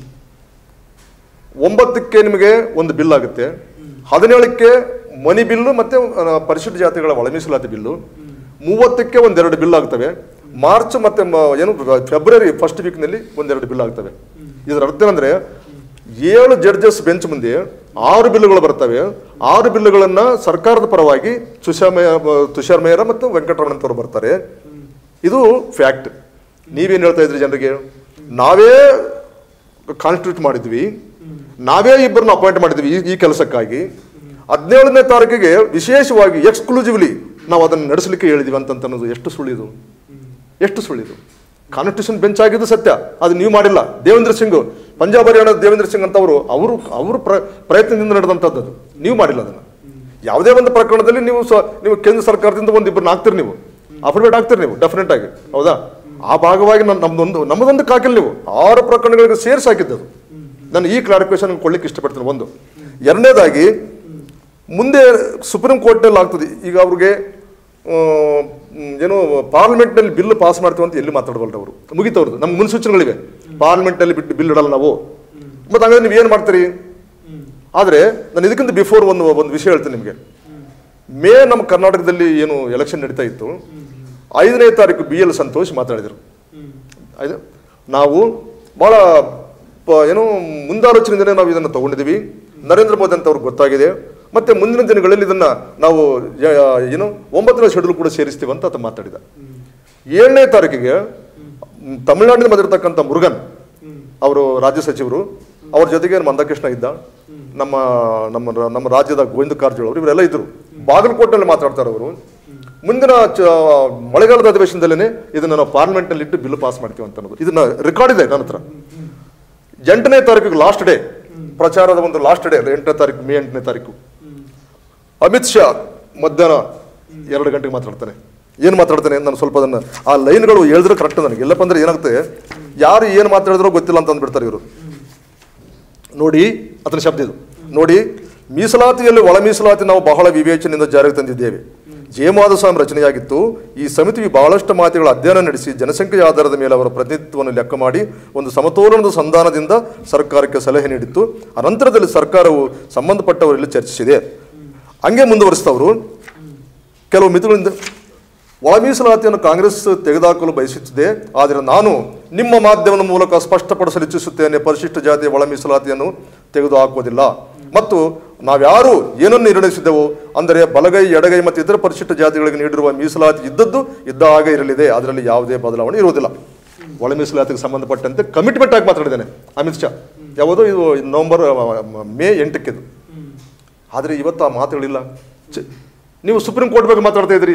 ಒಂಬತ್ತಕ್ಕೆ ನಿಮಗೆ ಒಂದು ಬಿಲ್ ಆಗುತ್ತೆ ಹದಿನೇಳಕ್ಕೆ ಮನಿ ಬಿಲ್ಲು ಮತ್ತೆ ಆ, ಪರಿಶಿಷ್ಟ ಜಾತಿಗಳ ಒಳ ಮೀಸಲಾತಿ ಬಿಲ್ಲು ಮೂವತ್ತಕ್ಕೆ ಒಂದೆರಡು ಬಿಲ್ ಆಗ್ತವೆ ಮಾರ್ಚ್ ಮತ್ತೆ ಮ- ಏನು ಫೆಬ್ರವರಿ ಫಸ್ಟ್ ವೀಕ್ನಲ್ಲಿ ಒಂದೆರಡು ಬಿಲ್ ಆಗ್ತವೆ ಇದರ ಅರ್ಥ ಏನಂದ್ರೆ ಏಳು ಜಡ್ಜಸ್ ಬೆಂಚ್ ಮುಂದೆ ಆರು ಬಿಲ್లుಗಳು ಬರ್ತವೆ ಆರು ಬಿಲ್లుಗಳನ್ನ ಸರ್ಕಾರದ ಪರವಾಗಿ ತುಷಾರ್ ಮೇಯ ತುಷಾರ್ ಮೇಯರ ಮತ್ತು ವೆಂಕಟರಮಣ ಅಂತವ್ರು ಬರ್ತಾರೆ ಇದು ಫ್ಯಾಕ್ಟ್ ನೀವೇನು ಹೇಳ್ತಾ ಇದ್ರಿ ಜನರಿಗೆ ನಾವೇ ಕಾನ್ಸ್ಟಿಟ್ಯೂಟ್ ಮಾಡಿದ್ವಿ ನಾವೇ ಇಬ್ಬರನ್ನ ಅಪಾಯಿಂಟ್ ಮಾಡಿದ್ವಿ ಈ ಈ ಕೆಲಸಕ್ಕಾಗಿ ಹದಿನೇಳನೇ ತಾರೀಕಿಗೆ ವಿಶೇಷವಾಗಿ ಎಕ್ಸ್ಕ್ಲೂಸಿವ್ಲಿ ನಾವು ಅದನ್ನು ನಡೆಸಲಿಕ್ಕೆ ಹೇಳಿದ್ವಿ ಅಂತ ಅನ್ನೋದು ಎಷ್ಟು ಸುಳ್ಳಿದು ಎಷ್ಟು ಸುಳ್ಳಿದು ಕಾನ್ಸ್ಟಿಟ್ಯೂಷನ್ ಬೆಂಚ್ ಆಗಿದ್ದು ಸತ್ಯ ಅದು ನೀವು ಮಾಡಿಲ್ಲ ದೇವೇಂದ್ರ ಸಿಂಗ್ ಪಂಜಾಬ್ ಹರಿಯಾಣದ ದೇವೇಂದ್ರ ಸಿಂಗ್ ಅಂತವರು ಅವರು ಅವರು ಪ್ರ ಪ್ರಯತ್ನದಿಂದ ನಡೆದಂಥದ್ದು ಅದು ನೀವು ಮಾಡಿಲ್ಲ ಅದನ್ನು ಯಾವುದೇ ಒಂದು ಪ್ರಕರಣದಲ್ಲಿ ನೀವು ಸ ನೀವು ಕೇಂದ್ರ ಸರ್ಕಾರದಿಂದ ಒಂದು ಇಬ್ಬರನ್ನ ಹಾಕ್ತೀರಿ ನೀವು ಅಫಿಡೇಟ್ ಹಾಕ್ತೀರಿ ನೀವು ಡೆಫಿನೆಟ್ ಆಗಿ ಹೌದಾ ಆ ಭಾಗವಾಗಿ ನನ್ನ ನಮ್ದೊಂದು ನಮ್ಮದೊಂದು ಕಾಕಿಲ್ಲ ನೀವು ಆರು ಪ್ರಕರಣಗಳಿಗೆ ಸೇರಿಸಿ ಹಾಕಿದ್ದದು ನಾನು ಈ ಕ್ಲಾರಿಫಿಕೇಶನ್ ಕೊಡ್ಲಿಕ್ಕೆ ಇಷ್ಟಪಡ್ತೀನಿ ಒಂದು ಎರಡನೇದಾಗಿ ಮುಂದೆ ಸುಪ್ರೀಂ ಕೋರ್ಟ್ನಲ್ಲಿ ಆಗ್ತದೆ ಈಗ ಅವ್ರಿಗೆ ಆ, ಮ್, ಏನು ಪಾರ್ಲಿಮೆಂಟ್ನಲ್ಲಿ ಬಿಲ್ ಪಾಸ್ ಮಾಡ್ತೀವಿ ಅಂತ ಎಲ್ಲಿ ಮಾತಾಡಬಲ್ರು ಅವರು ಮುಗಿತವ್ರದ್ದು ನಮ್ಗೆ ಮುನ್ಸೂಚನೆಗಳಿವೆ ಪಾರ್ಲಿಮೆಂಟಲ್ಲಿ ಬಿಟ್ಟು ಬಿಲ್ ಇಡಲ್ಲ ನಾವು ಮತ್ತು ಹಂಗಾದ್ರೆ ನೀವು ಏನು ಮಾಡ್ತೀರಿ ಆದರೆ ನಾನು ಇದಕ್ಕಿಂತ ಬಿಫೋರ್ ಒಂದು ಒಂದು ವಿಷಯ ಹೇಳ್ತೀನಿ ನಿಮಗೆ ಮೇ ನಮ್ಮ ಕರ್ನಾಟಕದಲ್ಲಿ ಏನು ಎಲೆಕ್ಷನ್ ನಡೀತಾ ಇತ್ತು ಐದನೇ ತಾರೀಕು ಬಿ ಎಲ್ ಸಂತೋಷ್ ಮಾತಾಡಿದರು ಆಯ್ತು ನಾವು ಭಾಳ ಪ- ಏನು ಮುಂದಾಲೋಚನೆಯಿಂದಲೇ ನಾವು ಇದನ್ನು ತಗೊಂಡಿದ್ದೀವಿ ನರೇಂದ್ರ ಮೋದಿ ಅಂತ ಅವ್ರಿಗೆ ಗೊತ್ತಾಗಿದೆ ಮತ್ತೆ ಮುಂದಿನ ದಿನಗಳಲ್ಲಿ ಇದನ್ನ ನಾವು ಯ- ಯ- ಏನು ಒಂಬತ್ತನೇ ಶೆಡ್ಯೂಲ್ ಕೂಡ ಸೇರಿಸ್ತೀವಿ ಅಂತ ಆತ ಮಾತಾಡಿದ ಏಳನೇ ತಾರೀಕಿಗೆ ಮ್, ತಮಿಳುನಾಡಿನಿಂದ ಬಂದಿರತಕ್ಕಂಥ ಮುರುಗನ್ ಅವರು ರಾಜ್ಯ ಸಚಿವರು ಅವ್ರ ಜೊತೆಗೆ ಮಂದಕೃಷ್ಣ ಇದ್ದ ನಮ್ಮ ನಮ್ಮ ರ- ನಮ್ಮ ರಾಜ್ಯದ ಗೋವಿಂದ ಕಾರಜೋಳ ಅವರು ಇವರೆಲ್ಲ ಇದ್ರು ಬಾಗಲಕೋಟೆನಲ್ಲಿ ಮಾತಾಡ್ತಾರೆ ಅವರು ಮುಂದಿನ ಚ- ಮಳೆಗಾಲದ ಅಧಿವೇಶನದಲ್ಲೇ ಇದನ್ನ ನಾವು ಪಾರ್ಲಿಮೆಂಟ್ನಲ್ಲಿ ಇಟ್ಟು ಬಿಲ್ ಪಾಸ್ ಮಾಡ್ತೀವಿ ಅಂತ ಅನ್ನೋದು ಇದನ್ನ ರೆಕಾರ್ಡ್ ಇದೆ ನನ್ನ ಹತ್ರ ಎಂಟನೇ ತಾರೀಕಿಗೆ ಲಾಸ್ಟ್ ಡೇ ಪ್ರಚಾರದ ಒಂದು ಲಾಸ್ಟ್ ಡೇ ಎಂಟನೇ ತಾರೀಕು ಮೇ ಎಂಟನೇ ತಾರೀಕು ಅಮಿತ್ ಶಾ ಮಧ್ಯಾಹ್ನ ಎರಡು ಗಂಟೆಗೆ ಮಾತಾಡ್ತಾನೆ ಏನು ಮಾತಾಡ್ತಾನೆ ನಾನು ಸ್ವಲ್ಪ ಅದನ್ನ ಆ ಲೈನ್ಗಳು ಹೇಳಿದ್ರೆ ಕರೆಕ್ಟ್ ನನಗೆ ಎಲ್ಲಪ್ಪ ಅಂದ್ರೆ ಏನಾಗುತ್ತೆ ಯಾರು ಏನು ಮಾತಾಡಿದ್ರೋ ಗೊತ್ತಿಲ್ಲ ಅಂತ ಅಂದ್ಬಿಡ್ತಾರೆ ಇವರು ನೋಡಿ ಅದನ್ನ ಶಬ್ದ ಇದು ನೋಡಿ ಮೀಸಲಾತಿಯಲ್ಲಿ ಒಳ ಮೀಸಲಾತಿ ನಾವು ಬಹಳ ವಿವೇಚನೆಯಿಂದ ಜಾರಿಗೆ ತಂದಿದ್ದೇವೆ ಜಯಮಾಧ ಸ್ವಾಮಿ ರಚನೆಯಾಗಿತ್ತು ಈ ಸಮಿತಿಯು ಬಹಳಷ್ಟು ಮಾತುಗಳ ಅಧ್ಯಯನ ನಡೆಸಿ ಜನಸಂಖ್ಯೆಯ ಆಧಾರದ ಮೇಲೆ ಅವರ ಪ್ರತಿನಿಧಿತ್ವವನ್ನು ಲೆಕ್ಕ ಮಾಡಿ ಒಂದು ಸಮತೋಲನದ ಸಂಧಾನದಿಂದ ಸರ್ಕಾರಕ್ಕೆ ಸಲಹೆ ನೀಡಿತ್ತು ಅನಂತರದಲ್ಲಿ ಸರ್ಕಾರವು ಸಂಬಂಧಪಟ್ಟವರಲ್ಲಿ ಚರ್ಚಿಸಿದೆ ಹಂಗೆ ಮುಂದುವರಿಸಿದವರು ಕೆಲವು ಮಿತಿಗಳಿಂದ ಒಳ ಮೀಸಲಾತಿಯನ್ನು ಕಾಂಗ್ರೆಸ್ ತೆಗೆದುಹಾಕಲು ಬಯಸುತ್ತಿದೆ ಆದರೆ ನಾನು ನಿಮ್ಮ ಮಾಧ್ಯಮದ ಮೂಲಕ ಸ್ಪಷ್ಟಪಡಿಸಲು ಇಚ್ಛಿಸುತ್ತೇನೆ ಪರಿಶಿಷ್ಟ ಜಾತಿಯ ಒಳ ಮೀಸಲಾತಿಯನ್ನು ತೆಗೆದುಹಾಕುವುದಿಲ್ಲ ಮತ್ತು ನಾವ್ಯಾರು ಏನನ್ನು ನಿರ್ಣಯಿಸಿದೆವೋ ಅಂದರೆ ಬಲಗೈ ಎಡಗೈ ಮತ್ತು ಇತರ ಪರಿಶಿಷ್ಟ ಜಾತಿಗಳಿಗೆ ನೀಡಿರುವ ಮೀಸಲಾತಿ ಇದ್ದದ್ದು ಇದ್ದ ಹಾಗೆ ಇರಲಿದೆ ಅದರಲ್ಲಿ ಯಾವುದೇ ಬದಲಾವಣೆ ಇರುವುದಿಲ್ಲ ಒಳ ಮೀಸಲಾತಿಗೆ ಸಂಬಂಧಪಟ್ಟಂತೆ ಕಮಿಟ್ಮೆಂಟ್ ಆಗಿ ಮಾತಾಡಿದ್ದೇನೆ ಅಮಿತ್ ಶಾ ಯಾವುದೋ ಇದು ನವೆಂಬರ್ ಮೇ ಎಂಟಕ್ಕಿದು ಆದರೆ ಇವತ್ತು ಆ ಮಾತುಗಳಿಲ್ಲ ಚ- ನೀವು ಸುಪ್ರೀಂ ಕೋರ್ಟ್ ಬಗ್ಗೆ ಮಾತಾಡ್ತಾ ಇದ್ರಿ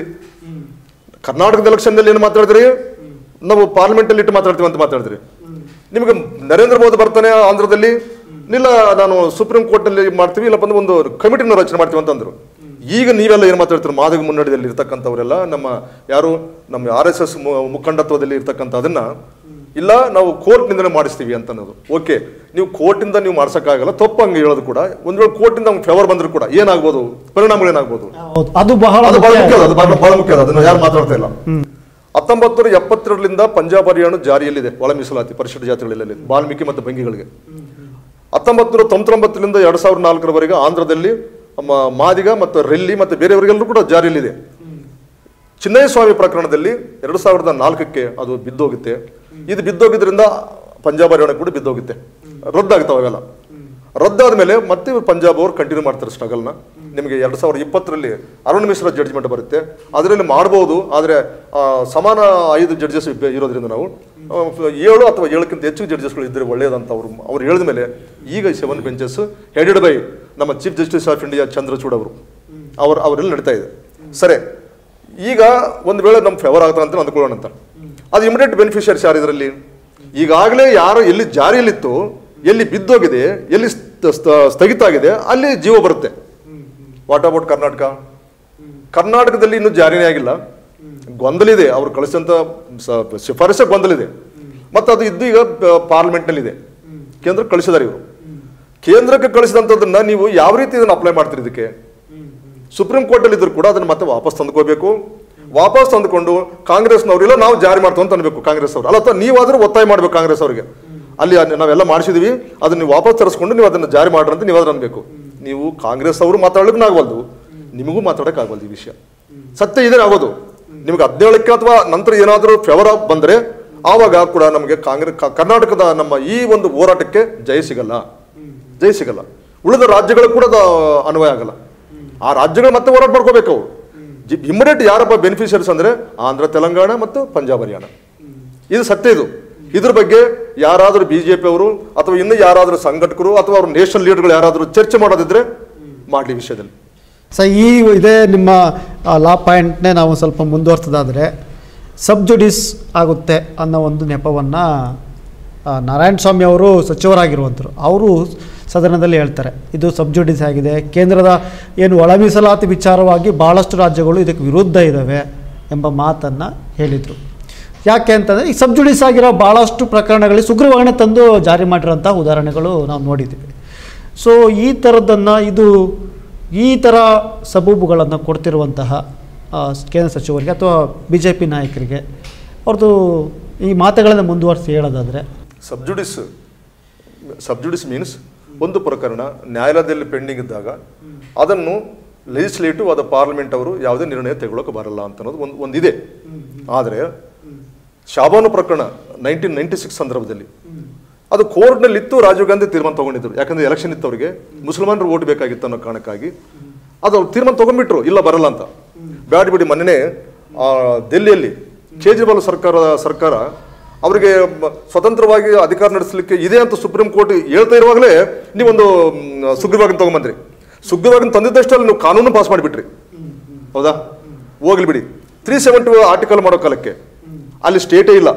ಕರ್ನಾಟಕದ ಎಲೆಕ್ಷನ್ನಲ್ಲಿ ಏನು ಮಾತಾಡಿದ್ರಿ ನಾವು ಪಾರ್ಲಿಮೆಂಟಲ್ಲಿ ಇಟ್ಟು ಮಾತಾಡ್ತೀವಿ ಅಂತ ಮಾತಾಡಿದ್ರಿ ನಿಮಗೆ ನರೇಂದ್ರ ಮೋದಿ ಬರ್ತಾನೆ ಆಂಧ್ರದಲ್ಲಿ ಇಲ್ಲ ನಾನು ಸುಪ್ರೀಂ ಕೋರ್ಟ್ನಲ್ಲಿ ಮಾಡ್ತೀವಿ ಇಲ್ಲಪ್ಪ ಅಂದ್ರೆ ಒಂದು ಕಮಿಟಿನ ರಚನೆ ಮಾಡ್ತೀವಿ ಅಂತಂದ್ರು ಈಗ ನೀವೆಲ್ಲ ಏನು ಮಾತಾಡ್ತೀರಿ ಮಾದಗ ಮುನ್ನಡೆಯಲ್ಲಿ ಇರ್ತಕ್ಕಂಥವರೆಲ್ಲ ನಮ್ಮ ಯಾರು ನಮ್ಮ ಆರ್ ಎಸ್ ಎಸ್ ಮುಖಂಡತ್ವದಲ್ಲಿ ಇರ್ತಕ್ಕಂಥ ಅದನ್ನ ಇಲ್ಲ ನಾವು ಕೋರ್ಟ್ನಿಂದಲೇ ಮಾಡಿಸ್ತೀವಿ ಅಂತ ಅನ್ನೋದು ಓಕೆ ನೀವು ಕೋರ್ಟಿಂದ ನೀವು ಮಾಡ್ಸೋಕ್ಕಾಗಲ್ಲ ತಪ್ಪು ಹಂಗೆ ಹೇಳೋದು ಕೂಡ ಒಂದು ವೇಳೆ ಕೋರ್ಟಿಂದ ಅವ್ನು ಫೇವರ್ ಬಂದ್ರು ಕೂಡ ಏನಾಗ್ಬೋದು ಪರಿಣಾಮಗಳೇನಾಗ್ಬೋದು ಹೌದು ಅದು ಬಹಳ ಅದು ಬಹಳ ಮುಖ್ಯ. ಮುಖ್ಯ ಅದು ಬಹಳ ಬಹಳ ಮುಖ್ಯ ಅದು. ಅದನ್ನ ಯಾರು ಮಾತಾಡ್ತಾ ಇಲ್ಲ ಹತ್ತೊಂಬತ್ತು ನೂರ ಎಪ್ಪತ್ತೆರಡರಿಂದ ಪಂಜಾಬ್ ಹರಿಯಾಣ ಜಾರಿಯಲ್ಲಿದೆ ಒಳ ಮೀಸಲಾತಿ ಪರಿಶಿಷ್ಟ ಜಾತಿಗಳಲ್ಲಿ ವಾಲ್ಮೀಕಿ ಮತ್ತು ಬಂಗಿಗಳಿಗೆ ಹತ್ತೊಂಬತ್ತು ನೂರ ತೊಂಬತ್ತೊಂಬತ್ತರಿಂದ ಎರಡ್ ಸಾವಿರದ ನಾಲ್ಕರವರೆಗೆ ಆಂಧ್ರದಲ್ಲಿ ಮ- ಮಾದಿಗ ಮತ್ತು ರೆಲ್ಲಿ ಮತ್ತು ಬೇರೆಯವರಿಗೆಲ್ಲರೂ ಕೂಡ ಜಾರಿಯಲ್ಲಿದೆ ಚಿನ್ನಯ್ಯ ಸ್ವಾಮಿ ಪ್ರಕರಣದಲ್ಲಿ ಎರಡು ಸಾವಿರದ ನಾಲ್ಕಕ್ಕೆ ಅದು ಬಿದ್ದೋಗುತ್ತೆ ಇದು ಬಿದ್ದೋಗಿದ್ರಿಂದ ಪಂಜಾಬ್ ಹರಿಯಾಣ ಕೂಡ ಬಿದ್ದೋಗುತ್ತೆ ರದ್ದಾಗ್ತಾವೆ ಅವೆಲ್ಲ ರದ್ದಾದ ಮೇಲೆ ಮತ್ತೆ ಇವ್ರು ಪಂಜಾಬ್ ಅವರು ಕಂಟಿನ್ಯೂ ಮಾಡ್ತಾರೆ ಸ್ಟ್ರಗಲ್ನ ನಿಮಗೆ ಎರಡು ಸಾವಿರದ ಇಪ್ಪತ್ತರಲ್ಲಿ ಅರುಣ್ ಮಿಶ್ರಾ ಜಡ್ಜ್ಮೆಂಟ್ ಬರುತ್ತೆ ಅದರಲ್ಲಿ ಮಾಡ್ಬೋದು ಆದರೆ ಆ, ಸಮಾನ ಐದು ಜಡ್ಜಸ್ ಇರೋದ್ರಿಂದ ನಾವು ಆ, ಏಳು ಅಥವಾ ಏಳಕ್ಕಿಂತ ಹೆಚ್ಚು ಜಡ್ಜಸ್ಗಳು ಇದ್ದರೆ ಒಳ್ಳೆಯದಂತ ಅವರು ಅವ್ರು ಹೇಳಿದ ಮೇಲೆ ಈಗ ಸೆವೆನ್ ಬೆಂಚಸ್ ಹೆಡೆಡ್ ಬೈ ನಮ್ಮ chief justice of India Chandrachud ಅವರು ಅವ್ರ ಅವರಲ್ಲಿ ನಡೀತಾ ಇದೆ ಸರಿ ಈಗ ಒಂದು ವೇಳೆ ನಮ್ಮ ಫೇವರ್ ಆಗ್ತದೆ ಅಂತ ಅಂದ್ಕೊಳ್ಳೋಣ ಅಂತ ಅದು ಇಮಿಡಿಯೇಟ್ ಬೆನಿಫಿಷಿಯರ್ಸ್ ಯಾರು ಇದರಲ್ಲಿ ಈಗಾಗಲೇ ಯಾರು ಎಲ್ಲಿ ಜಾರಿಯಲ್ಲಿತ್ತು ಎಲ್ಲಿ ಬಿದ್ದೋಗಿದೆ ಎಲ್ಲಿ ಸ್ಥ- ಸ್ಥ- ಸ್ಥಗಿತ ಆಗಿದೆ ಅಲ್ಲಿ ಜೀವ ಬರುತ್ತೆ ವಾಟ್ ಅಬೌಟ್ ಕರ್ನಾಟಕ ಕರ್ನಾಟಕದಲ್ಲಿ ಇನ್ನೂ ಜಾರಿನೇ ಆಗಿಲ್ಲ ಗೊಂದಲ ಇದೆ ಅವ್ರು ಕಳಿಸಿದಂತ ಸ- ಶಿಫಾರಸೆ ಗೊಂದಲ ಇದೆ ಮತ್ತು ಅದು ಇದ್ದು ಈಗ ಪಾರ್ಲಿಮೆಂಟ್ನಲ್ಲಿ ಇದೆ ಕೇಂದ್ರಕ್ಕೆ ಕಳಿಸಿದಾರೆ ಇವರು ಕೇಂದ್ರಕ್ಕೆ ಕಳಿಸಿದಂಥದ್ದನ್ನ ನೀವು ಯಾವ ರೀತಿ ಇದನ್ನು ಅಪ್ಲೈ ಮಾಡ್ತೀರಿ ಇದಕ್ಕೆ ಸುಪ್ರೀಂ ಕೋರ್ಟಲ್ಲಿ ಇದ್ರು ಕೂಡ ಅದನ್ನ ಮತ್ತೆ ವಾಪಸ್ ತಂದ್ಕೋಬೇಕು ವಾಪಸ್ ತಂದುಕೊಂಡು ಕಾಂಗ್ರೆಸ್ನವ್ರು ಇಲ್ಲ ನಾವು ಜಾರಿ ಮಾಡ್ತೀವಿ ಅಂತ ಅನ್ಬೇಕು ಕಾಂಗ್ರೆಸ್ ಅವರು ಅಲ್ಲ ಅಥವಾ ನೀವಾದ್ರೂ ಒತ್ತಾಯ ಮಾಡ್ಬೇಕು ಕಾಂಗ್ರೆಸ್ ಅವರಿಗೆ ಅಲ್ಲಿ ಅದ್- ನಾವೆಲ್ಲ ಮಾಡಿಸಿದೀವಿ ಅದನ್ನ ನೀವು ವಾಪಸ್ ತರಿಸ್ಕೊಂಡು ನೀವು ಅದನ್ನ ಜಾರಿ ಮಾಡ್ರಿ ಅಂತ ನೀವು ಅದ್ರ ಅನ್ಬೇಕು ನೀವು ಕಾಂಗ್ರೆಸ್ ಅವರು ಮಾತಾಡ್ಲಿಕ್ಕೆ ಆಗವಲ್ದು ನಿಮಗೂ ಮಾತಾಡಕ್ ಆಗವಲ್ದು ಈ ವಿಷಯ ಸತ್ಯ ಇದೇ ಆಗೋದು ನಿಮ್ಗೆ ಹದಿನೇಳಕ್ಕೆ ಅಥವಾ ನಂತರ ಏನಾದರೂ ಫೇವರ್ ಬಂದ್ರೆ ಆವಾಗ ಕೂಡ ನಮಗೆ ಕಾಂಗ್ರೆಸ್ ಕ- ಕರ್ನಾಟಕದ ನಮ್ಮ ಈ ಒಂದು ಹೋರಾಟಕ್ಕೆ ಜಯ ಸಿಗಲ್ಲ ಜಯ ಸಿಗಲ್ಲ ಉಳಿದ ರಾಜ್ಯಗಳು ಕೂಡ ಅದು ಅನ್ವಯ ಆಗಲ್ಲ ಆ ರಾಜ್ಯಗಳು ಮತ್ತೆ ಹೋರಾಟ ಮಾಡ್ಕೋಬೇಕು ಅವು ಇಮಿಡಿಯೇಟ್ ಯಾರಪ್ಪ ಬೆನಿಫಿಷರೀಸ್ ಅಂದ್ರೆ ಆಂಧ್ರ ತೆಲಂಗಾಣ ಮತ್ತು ಪಂಜಾಬ್ ಹರಿಯಾಣ ಇದು ಸತ್ಯ ಇದು ಇದ್ರ ಬಗ್ಗೆ ಯಾರಾದರೂ ಬಿಜೆಪಿ ಅವರು ಅಥವಾ ಇನ್ನು ಯಾರಾದರೂ ಸಂಘಟಕರು ಅಥವಾ ಅವ್ರ ನೇಷನಲ್ ಲೀಡರ್ಗಳು ಯಾರಾದರೂ ಚರ್ಚೆ ಮಾಡೋದಿದ್ರೆ ಮಾಡಲಿ ವಿಷಯದಲ್ಲಿ ಸೊ ಈ ಇದೇ ನಿಮ್ಮ ಲಾ ಪಾಯಿಂಟ್ನೇ ನಾವು ಸ್ವಲ್ಪ ಮುಂದುವರ್ಸೋದಾದರೆ ಸಬ್ ಜುಡಿಸ್ ಆಗುತ್ತೆ ಅನ್ನೋ ಒಂದು ನೆಪವನ್ನು ನಾರಾಯಣ ಸ್ವಾಮಿ ಅವರು ಸಚಿವರಾಗಿರುವಂಥರು ಅವರು ಸದನದಲ್ಲಿ ಹೇಳ್ತಾರೆ ಇದು ಸಬ್ ಜುಡಿಸ್ ಆಗಿದೆ ಕೇಂದ್ರದ ಏನು ಒಳ ಮೀಸಲಾತಿ ವಿಚಾರವಾಗಿ ಭಾಳಷ್ಟು ರಾಜ್ಯಗಳು ಇದಕ್ಕೆ ವಿರುದ್ಧ ಇದ್ದಾವೆ ಎಂಬ ಮಾತನ್ನು ಹೇಳಿದರು ಯಾಕೆ ಅಂತಂದರೆ ಈ ಸಬ್ ಜುಡಿಸ್ ಆಗಿರೋ ಭಾಳಷ್ಟು ಪ್ರಕರಣಗಳಲ್ಲಿ ಸುಗ್ರೀವಾಜ್ಞೆ ತಂದು ಜಾರಿ ಮಾಡಿರೋಂಥ ಉದಾಹರಣೆಗಳು ನಾವು ನೋಡಿದ್ದೀವಿ ಸೊ ಈ ಥರದ್ದನ್ನು ಇದು ಈ ಥರ ಸಬೂಬುಗಳನ್ನು ಕೊಡ್ತಿರುವಂತಹ ಆ, ಕೇಂದ್ರ ಸಚಿವರಿಗೆ ಅಥವಾ ಬಿ ಜೆ ಪಿ ನಾಯಕರಿಗೆ ಅವ್ರದ್ದು ಈ ಮಾತುಗಳನ್ನು ಮುಂದುವರಿಸಿ ಹೇಳೋದಾದರೆ ಸಬ್ಜುಡಿಸ್ ಸಬ್ಜುಡಿಸ್ ಮೀನ್ಸ್ ಒಂದು ಪ್ರಕರಣ ನ್ಯಾಯಾಲಯದಲ್ಲಿ ಪೆಂಡಿಂಗ್ ಇದ್ದಾಗ ಅದನ್ನು ಲೆಜಿಸ್ಲೇಟಿವ್ ಆದ ಪಾರ್ಲಿಮೆಂಟ್ ಅವರು ಯಾವುದೇ ನಿರ್ಣಯ ತೆಗೊಳ್ಳೋಕೆ ಬರಲ್ಲ ಅಂತ ಅನ್ನೋದು ಒಂದು ಒಂದಿದೆ ಆದರೆ ಶಾಬಾನು ಪ್ರಕರಣ ನೈನ್ಟೀನ್ ನೈನ್ಟಿ ಸಿಕ್ಸ್ ಸಂದರ್ಭದಲ್ಲಿ ಅದು ಕೋರ್ಟ್ನಲ್ಲಿ ಇತ್ತು ರಾಜೀವ್ ಗಾಂಧಿ ತೀರ್ಮಾನ ತಗೊಂಡಿದ್ರು ಯಾಕಂದ್ರೆ ಎಲೆಕ್ಷನ್ ಇತ್ತು ಅವರಿಗೆ ಮುಸಲ್ಮಾನರು ಓಟ್ ಬೇಕಾಗಿತ್ತು ಅನ್ನೋ ಕಾರಣಕ್ಕಾಗಿ ಅದು ಅವ್ರು ತೀರ್ಮಾನ ತಗೊಂಡ್ಬಿಟ್ರು ಇಲ್ಲ ಬರಲ್ಲ ಅಂತ ಬ್ಯಾಡ್ ಬಿಡಿ ಮೊನ್ನೆ ದೆಹಲಿಯಲ್ಲಿ ಕೇಜ್ರಿವಾಲ್ ಸರ್ಕಾರ ಸರ್ಕಾರ ಅವರಿಗೆ ಮ- ಸ್ವತಂತ್ರವಾಗಿ ಅಧಿಕಾರ ನಡೆಸಲಿಕ್ಕೆ ಇದೆ ಅಂತ ಸುಪ್ರೀಂ ಕೋರ್ಟ್ ಹೇಳ್ತಾ ಇರುವಾಗಲೇ ನೀವೊಂದು ಮ್, ಸುಗ್ರೀವಾಜ್ಞೆ ತಗೊಂಬಂದ್ರಿ ಸುಗ್ರೀವಾಜ್ಞೆ ತಂದಿದ್ದಷ್ಟಲ್ಲಿ ನೀವು ಕಾನೂನು ಪಾಸ್ ಮಾಡಿಬಿಟ್ರಿ ಹೌದಾ ಹೋಗ್ಲಿ ಬಿಡಿ ತ್ರೀ ಸೆವೆಂಟಿ ಆರ್ಟಿಕಲ್ ಮಾಡೋ ಕಾಲಕ್ಕೆ ಅಲ್ಲಿ ಸ್ಟೇಟೇ ಇಲ್ಲ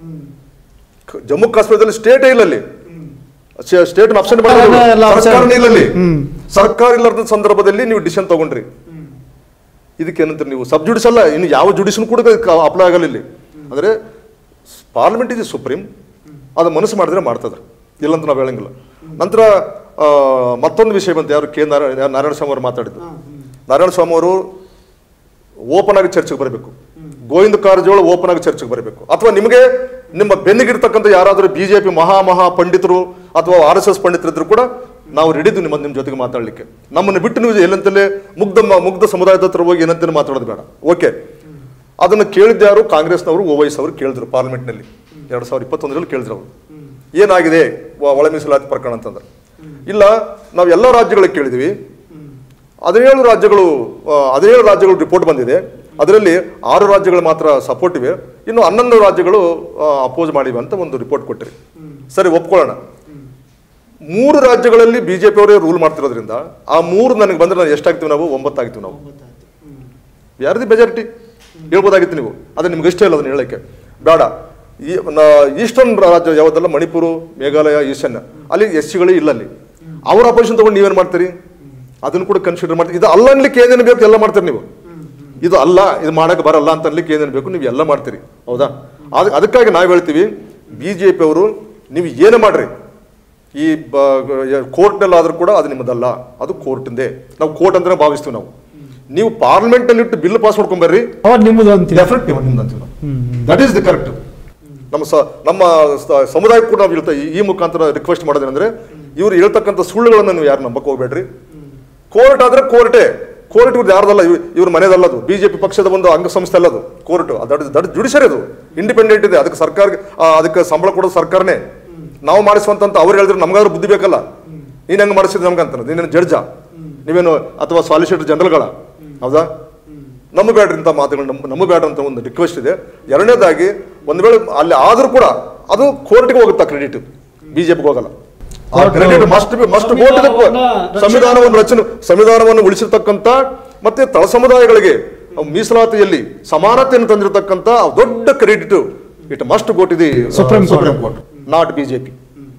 ಕ- ಜಮ್ಮು ಕಾಶ್ಮೀರದಲ್ಲಿ ಸ್ಟೇಟೇ ಇಲ್ಲ ಅಲ್ಲಿ ಸ್ಟೇಟ್ ಅಬ್ಸೆಂಟ್ ಎಲ್ಲ absent. ಸರ್ಕಾರ ಇಲ್ಲ ಅಲ್ಲಿ ಹ್ಮ್. ಸರ್ಕಾರ ಇಲ್ಲದ ಸಂದರ್ಭದಲ್ಲಿ ನೀವು ಡಿಸಿಷನ್ ತಗೊಂಡ್ರಿ ಇದಕ್ಕೆ ಏನಂತಾರೆ ನೀವು ಸಬ್ ಜುಡಿಸ್ ಅಲ್ಲ ಇನ್ನು ಯಾವ ಜುಡಿಷನ್ ಕೂಡ ಅಪ್ಲೈ ಆಗಲ್ಲ ಇಲ್ಲಿ ಅಂದ್ರೆ ಪಾರ್ಲಿಮೆಂಟ್ ಇದೆ ಸುಪ್ರೀಂ ಅದು ಮನಸ್ಸು ಮಾಡಿದ್ರೆ ಮಾಡ್ತದೆ ಇಲ್ಲಂತ ನಾವು ಹೇಳಂಗಿಲ್ಲ ನಂತರ ಆ, ಮತ್ತೊಂದು ವಿಷಯ ಬಂತು ಯಾರು ಕೆ ನಾರಾಯಣ ನಾರಾಯಣ ಸ್ವಾಮಿ ಅವರು ಮಾತಾಡಿದ್ದು ನಾರಾಯಣ ಸ್ವಾಮಿ ಅವರು ಓಪನ್ ಆಗಿ ಚರ್ಚೆಗೆ ಬರಬೇಕು ಗೋವಿಂದ ಕಾರಜೋಳ ಓಪನ್ ಆಗಿ ಚರ್ಚೆಗೆ ಬರಬೇಕು ಅಥವಾ ನಿಮಗೆ ನಿಮ್ಮ ಬೆನ್ನಿಗಿರ್ತಕ್ಕಂಥ ಯಾರಾದರೂ ಬಿಜೆಪಿ ಮಹಾ ಮಹಾ ಪಂಡಿತರು ಅಥವಾ ಆರ್ ಎಸ್ ಎಸ್ ಪಂಡಿತರಿದ್ರು ಕೂಡ ನಾವು ರೆಡಿದು ನಿಮ್ಮ ನಿಮ್ಮ ಜೊತೆಗೆ ಮಾತಾಡಲಿಕ್ಕೆ ನಮ್ಮನ್ನು ಬಿಟ್ಟು ನೀವು ಎಲ್ಲಂತಲೇ ಮುಗ್ಧ ಮ- ಮುಗ್ಧ ಸಮುದಾಯದ ಹತ್ರ ಹೋಗಿ ಏನಂತಲೇ ಮಾತಾಡೋದು ಬೇಡ ಓಕೆ ಅದನ್ನು ಕೇಳಿದ್ದ ಯಾರು ಕಾಂಗ್ರೆಸ್ನವರು ಓವೈಸ್ ಅವರು ಕೇಳಿದ್ರು ಪಾರ್ಲಿಮೆಂಟ್ನಲ್ಲಿ ಎರಡು ಸಾವಿರದ ಇಪ್ಪತ್ತೊಂದರಲ್ಲಿ ಕೇಳಿದ್ರು ಅವರು ಏನಾಗಿದೆ ವ- ಒಳ ಮೀಸಲಾತಿ ಪ್ರಕರಣ ಅಂತಂದ್ರೆ ಇಲ್ಲ ನಾವು ಎಲ್ಲ ರಾಜ್ಯಗಳಿಗೆ ಕೇಳಿದ್ವಿ ಹದಿನೇಳು ರಾಜ್ಯಗಳು ಆ, ಹದಿನೇಳು ರಾಜ್ಯಗಳು ರಿಪೋರ್ಟ್ ಬಂದಿದೆ ಅದರಲ್ಲಿ ಆರು ರಾಜ್ಯಗಳು ಮಾತ್ರ ಸಪೋರ್ಟ್ ಇವೆ ಇನ್ನು ಹನ್ನೊಂದು ರಾಜ್ಯಗಳು ಅಪೋಸ್ ಮಾಡಿವೆ ಅಂತ ಒಂದು ರಿಪೋರ್ಟ್ ಕೊಟ್ಟಿರಿ ಸರಿ ಒಪ್ಕೊಳ್ಳೋಣ ಮೂರು ರಾಜ್ಯಗಳಲ್ಲಿ ಬಿಜೆಪಿ ಅವರೇ ರೂಲ್ ಮಾಡ್ತಿರೋದ್ರಿಂದ ಆ ಮೂರು ನನಗೆ ಬಂದ್ರೆ ನಾವು ಎಷ್ಟಾಗ್ತೀವಿ ನಾವು ಒಂಬತ್ತಾಗ್ತೀವಿ ನಾವು ಯಾರದಿ ಮೆಜಾರಿಟಿ ಹೇಳ್ಬೋದಾಗಿತ್ತು ನೀವು ಅದು ನಿಮ್ಗೆ ಇಷ್ಟ ಇಲ್ಲ ಅದನ್ನ ಹೇಳಕ್ಕೆ ಬೇಡ ಈ ಈಸ್ಟರ್ನ್ ರಾಜ್ಯ ಯಾವುದಲ್ಲ ಮಣಿಪುರ ಮೇಘಾಲಯ ಈಶಾನ್ಯ ಅಲ್ಲಿ ಎಸ್ ಸಿಗಳೇ ಇಲ್ಲ ಅಲ್ಲಿ ಅವ್ರ ಅಪೋಸಿಷನ್ ತಗೊಂಡು ನೀವೇನು ಮಾಡ್ತೀರಿ ಅದನ್ನು ಕೂಡ ಕನ್ಸಿಡರ್ ಮಾಡ್ತೀರಿ ಇದು ಅಲ್ಲ ಅನ್ಲಿಕ್ಕೆ ಏನೇನು ಬೇಕು ಎಲ್ಲ ಮಾಡ್ತೀರಿ ನೀವು ಇದು ಅಲ್ಲ ಇದು ಮಾಡಕ್ಕೆ ಬರಲ್ಲ ಅಂತ ಅನ್ಲಿಕ್ಕೆ ಏನೇನು ಬೇಕು ನೀವು ಎಲ್ಲ ಮಾಡ್ತೀರಿ ಹೌದಾ ಅದ್ ಅದಕ್ಕಾಗಿ ನಾವು ಹೇಳ್ತೀವಿ ಬಿ ಜೆ ಪಿ ಅವರು ನೀವು ಏನು ಮಾಡ್ರಿ ಈ ಕೋರ್ಟ್ನಲ್ಲಿ ಆದ್ರೂ ಕೂಡ ಅದು ನಿಮ್ಮದಲ್ಲ ಅದು ಕೋರ್ಟಿಂದೇ ನಾವು ಕೋರ್ಟ್ ಅಂತ ಭಾವಿಸ್ತೀವಿ ನಾವು ನೀವು ಪಾರ್ಲಿಮೆಂಟ್ನಲ್ಲಿ ಇಟ್ಟು ಬಿಲ್ ಪಾಸ್ ಮಾಡ್ಕೊಂಬರ್ರಿ ಅವಾಗ ನಿಮ್ಮದು ಅಂತೀವಿ ಡೆಫಿನೆಟ್ ನಿಮ್ದು ಅಂತೀವಿ ನಾವು ದಟ್ ಈಸ್ ದಿ ಕರೆಕ್ಟ್ ನಮ್ಮ ಸ ನಮ್ಮ ಸ- ಸಮುದಾಯಕ್ಕೆ ಕೂಡ ನಾವು ಹೇಳ್ತಾ ಈ ಮುಖಾಂತರ ರಿಕ್ವೆಸ್ಟ್ ಮಾಡೋದೇನೆಂದ್ರೆ ಇವ್ರು ಹೇಳ್ತಕ್ಕಂಥ ಸುಳ್ಳುಗಳನ್ನು ನೀವು ಯಾರು ನಂಬಕ್ಕೆ ಹೋಗ್ಬೇಡ್ರಿ ಕೋರ್ಟ್ ಆದ್ರೆ ಕೋರ್ಟೇ ಕೋರ್ಟ್ ಇವ್ರದ್ದು ಯಾರ್ದಲ್ಲ ಇವ್- ಇವ್ರ ಮನೆದಲ್ಲ ಅದು ಬಿಜೆಪಿ ಪಕ್ಷದ ಒಂದು ಅಂಗಸಂಸ್ಥೆ ಅಲ್ಲ ಅದು ಕೋರ್ಟ್ ದಟ್ ದಟ್ ಜುಡಿಷರಿ ಅದು ಇಂಡಿಪೆಂಡೆಂಟ್ ಇದೆ ಅದಕ್ಕೆ ಸರ್ಕಾರ ಅದಕ್ಕೆ ಸಂಬಳ ಕೊಡೋದು ಸರ್ಕಾರನೇ ನಾವು ಮಾಡಿಸುವಂತ ಅವ್ರು ಹೇಳಿದ್ರೆ ನಮಗಾದ್ರೂ ಬುದ್ಧಿ ಬೇಕಲ್ಲ ನೀನ್ ಹೆಂಗ್ ಮಾಡಿಸಿದ್ ನಮ್ಗಂತ ನೀನೇನು ಜಡ್ಜ ನೀವೇನು ಅಥವಾ ಸಾಲಿಸಿಟರ್ ಜನರಲ್ಗಳ ಹೌದಾ ನಂಬಬೇಡ್ರಿ ಇಂಥ ಮಾತುಗಳು ನಂಬ ನಂಬಬೇಡ್ರಿ ಅಂತ ಒಂದು ರಿಕ್ವೆಸ್ಟ್ ಇದೆ ಎರಡನೇದಾಗಿ ಒಂದು ವೇಳೆ ಅಲ್ಲಿ ಆದ್ರೂ ಕೂಡ ಅದು ಕೋರ್ಟ್ಗೆ ಹೋಗುತ್ತಾ ಕ್ರೆಡಿಟ್ ಬಿಜೆಪಿಗೆ ಹೋಗಲ್ಲ credit must must go to ಸಂವಿಧಾನವನ್ನ ಸಂವಿಧಾನವನ್ನು ರಚನೆ ಸಂವಿಧಾನವನ್ನು ಉಳಿಸಿರ್ತಕ್ಕಂಥ ಮತ್ತೆ ತಳ ಸಮುದಾಯಗಳಿಗೆ ಮೀಸಲಾತಿಯಲ್ಲಿ ಸಮಾನತೆಯನ್ನು ತಂದಿರತಕ್ಕಂಥ ದೊಡ್ಡ credit it must go to the Supreme Court. Supreme court not BJP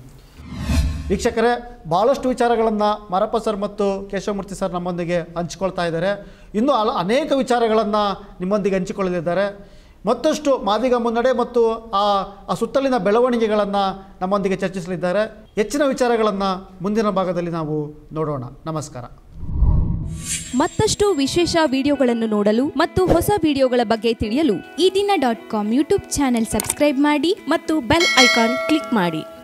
ವೀಕ್ಷಕರೇ ಭಾಳಷ್ಟು ವಿಚಾರಗಳನ್ನು ಮಾರಪ್ಪ ಸರ್ ಮತ್ತು ಕೇಶವಮೂರ್ತಿ ಸರ್ ನಮ್ಮೊಂದಿಗೆ ಹಂಚಿಕೊಳ್ತಾ ಇದ್ದಾರೆ ಇನ್ನೂ ಹಲ ಅನೇಕ ವಿಚಾರಗಳನ್ನು ನಿಮ್ಮೊಂದಿಗೆ ಹಂಚಿಕೊಳ್ಳಲಿದ್ದಾರೆ ಮತ್ತಷ್ಟು ಮಾದಿಗ ಮುನ್ನಡೆ ಮತ್ತು ಆ ಆ ಸುತ್ತಲಿನ ಬೆಳವಣಿಗೆಗಳನ್ನು ನಮ್ಮೊಂದಿಗೆ ಚರ್ಚಿಸಲಿದ್ದಾರೆ ಹೆಚ್ಚಿನ ವಿಚಾರಗಳನ್ನು ಮುಂದಿನ ಭಾಗದಲ್ಲಿ ನಾವು ನೋಡೋಣ ನಮಸ್ಕಾರ ಮತ್ತಷ್ಟು ವಿಶೇಷ ವಿಡಿಯೋಗಳನ್ನು ನೋಡಲು ಮತ್ತು ಹೊಸ ವಿಡಿಯೋಗಳ ಬಗ್ಗೆ ತಿಳಿಯಲು ಈ ದಿನ dot com YouTube channel subscribe ಮಾಡಿ ಮತ್ತು ಬೆಲ್ ಐಕಾನ್ ಕ್ಲಿಕ್ ಮಾಡಿ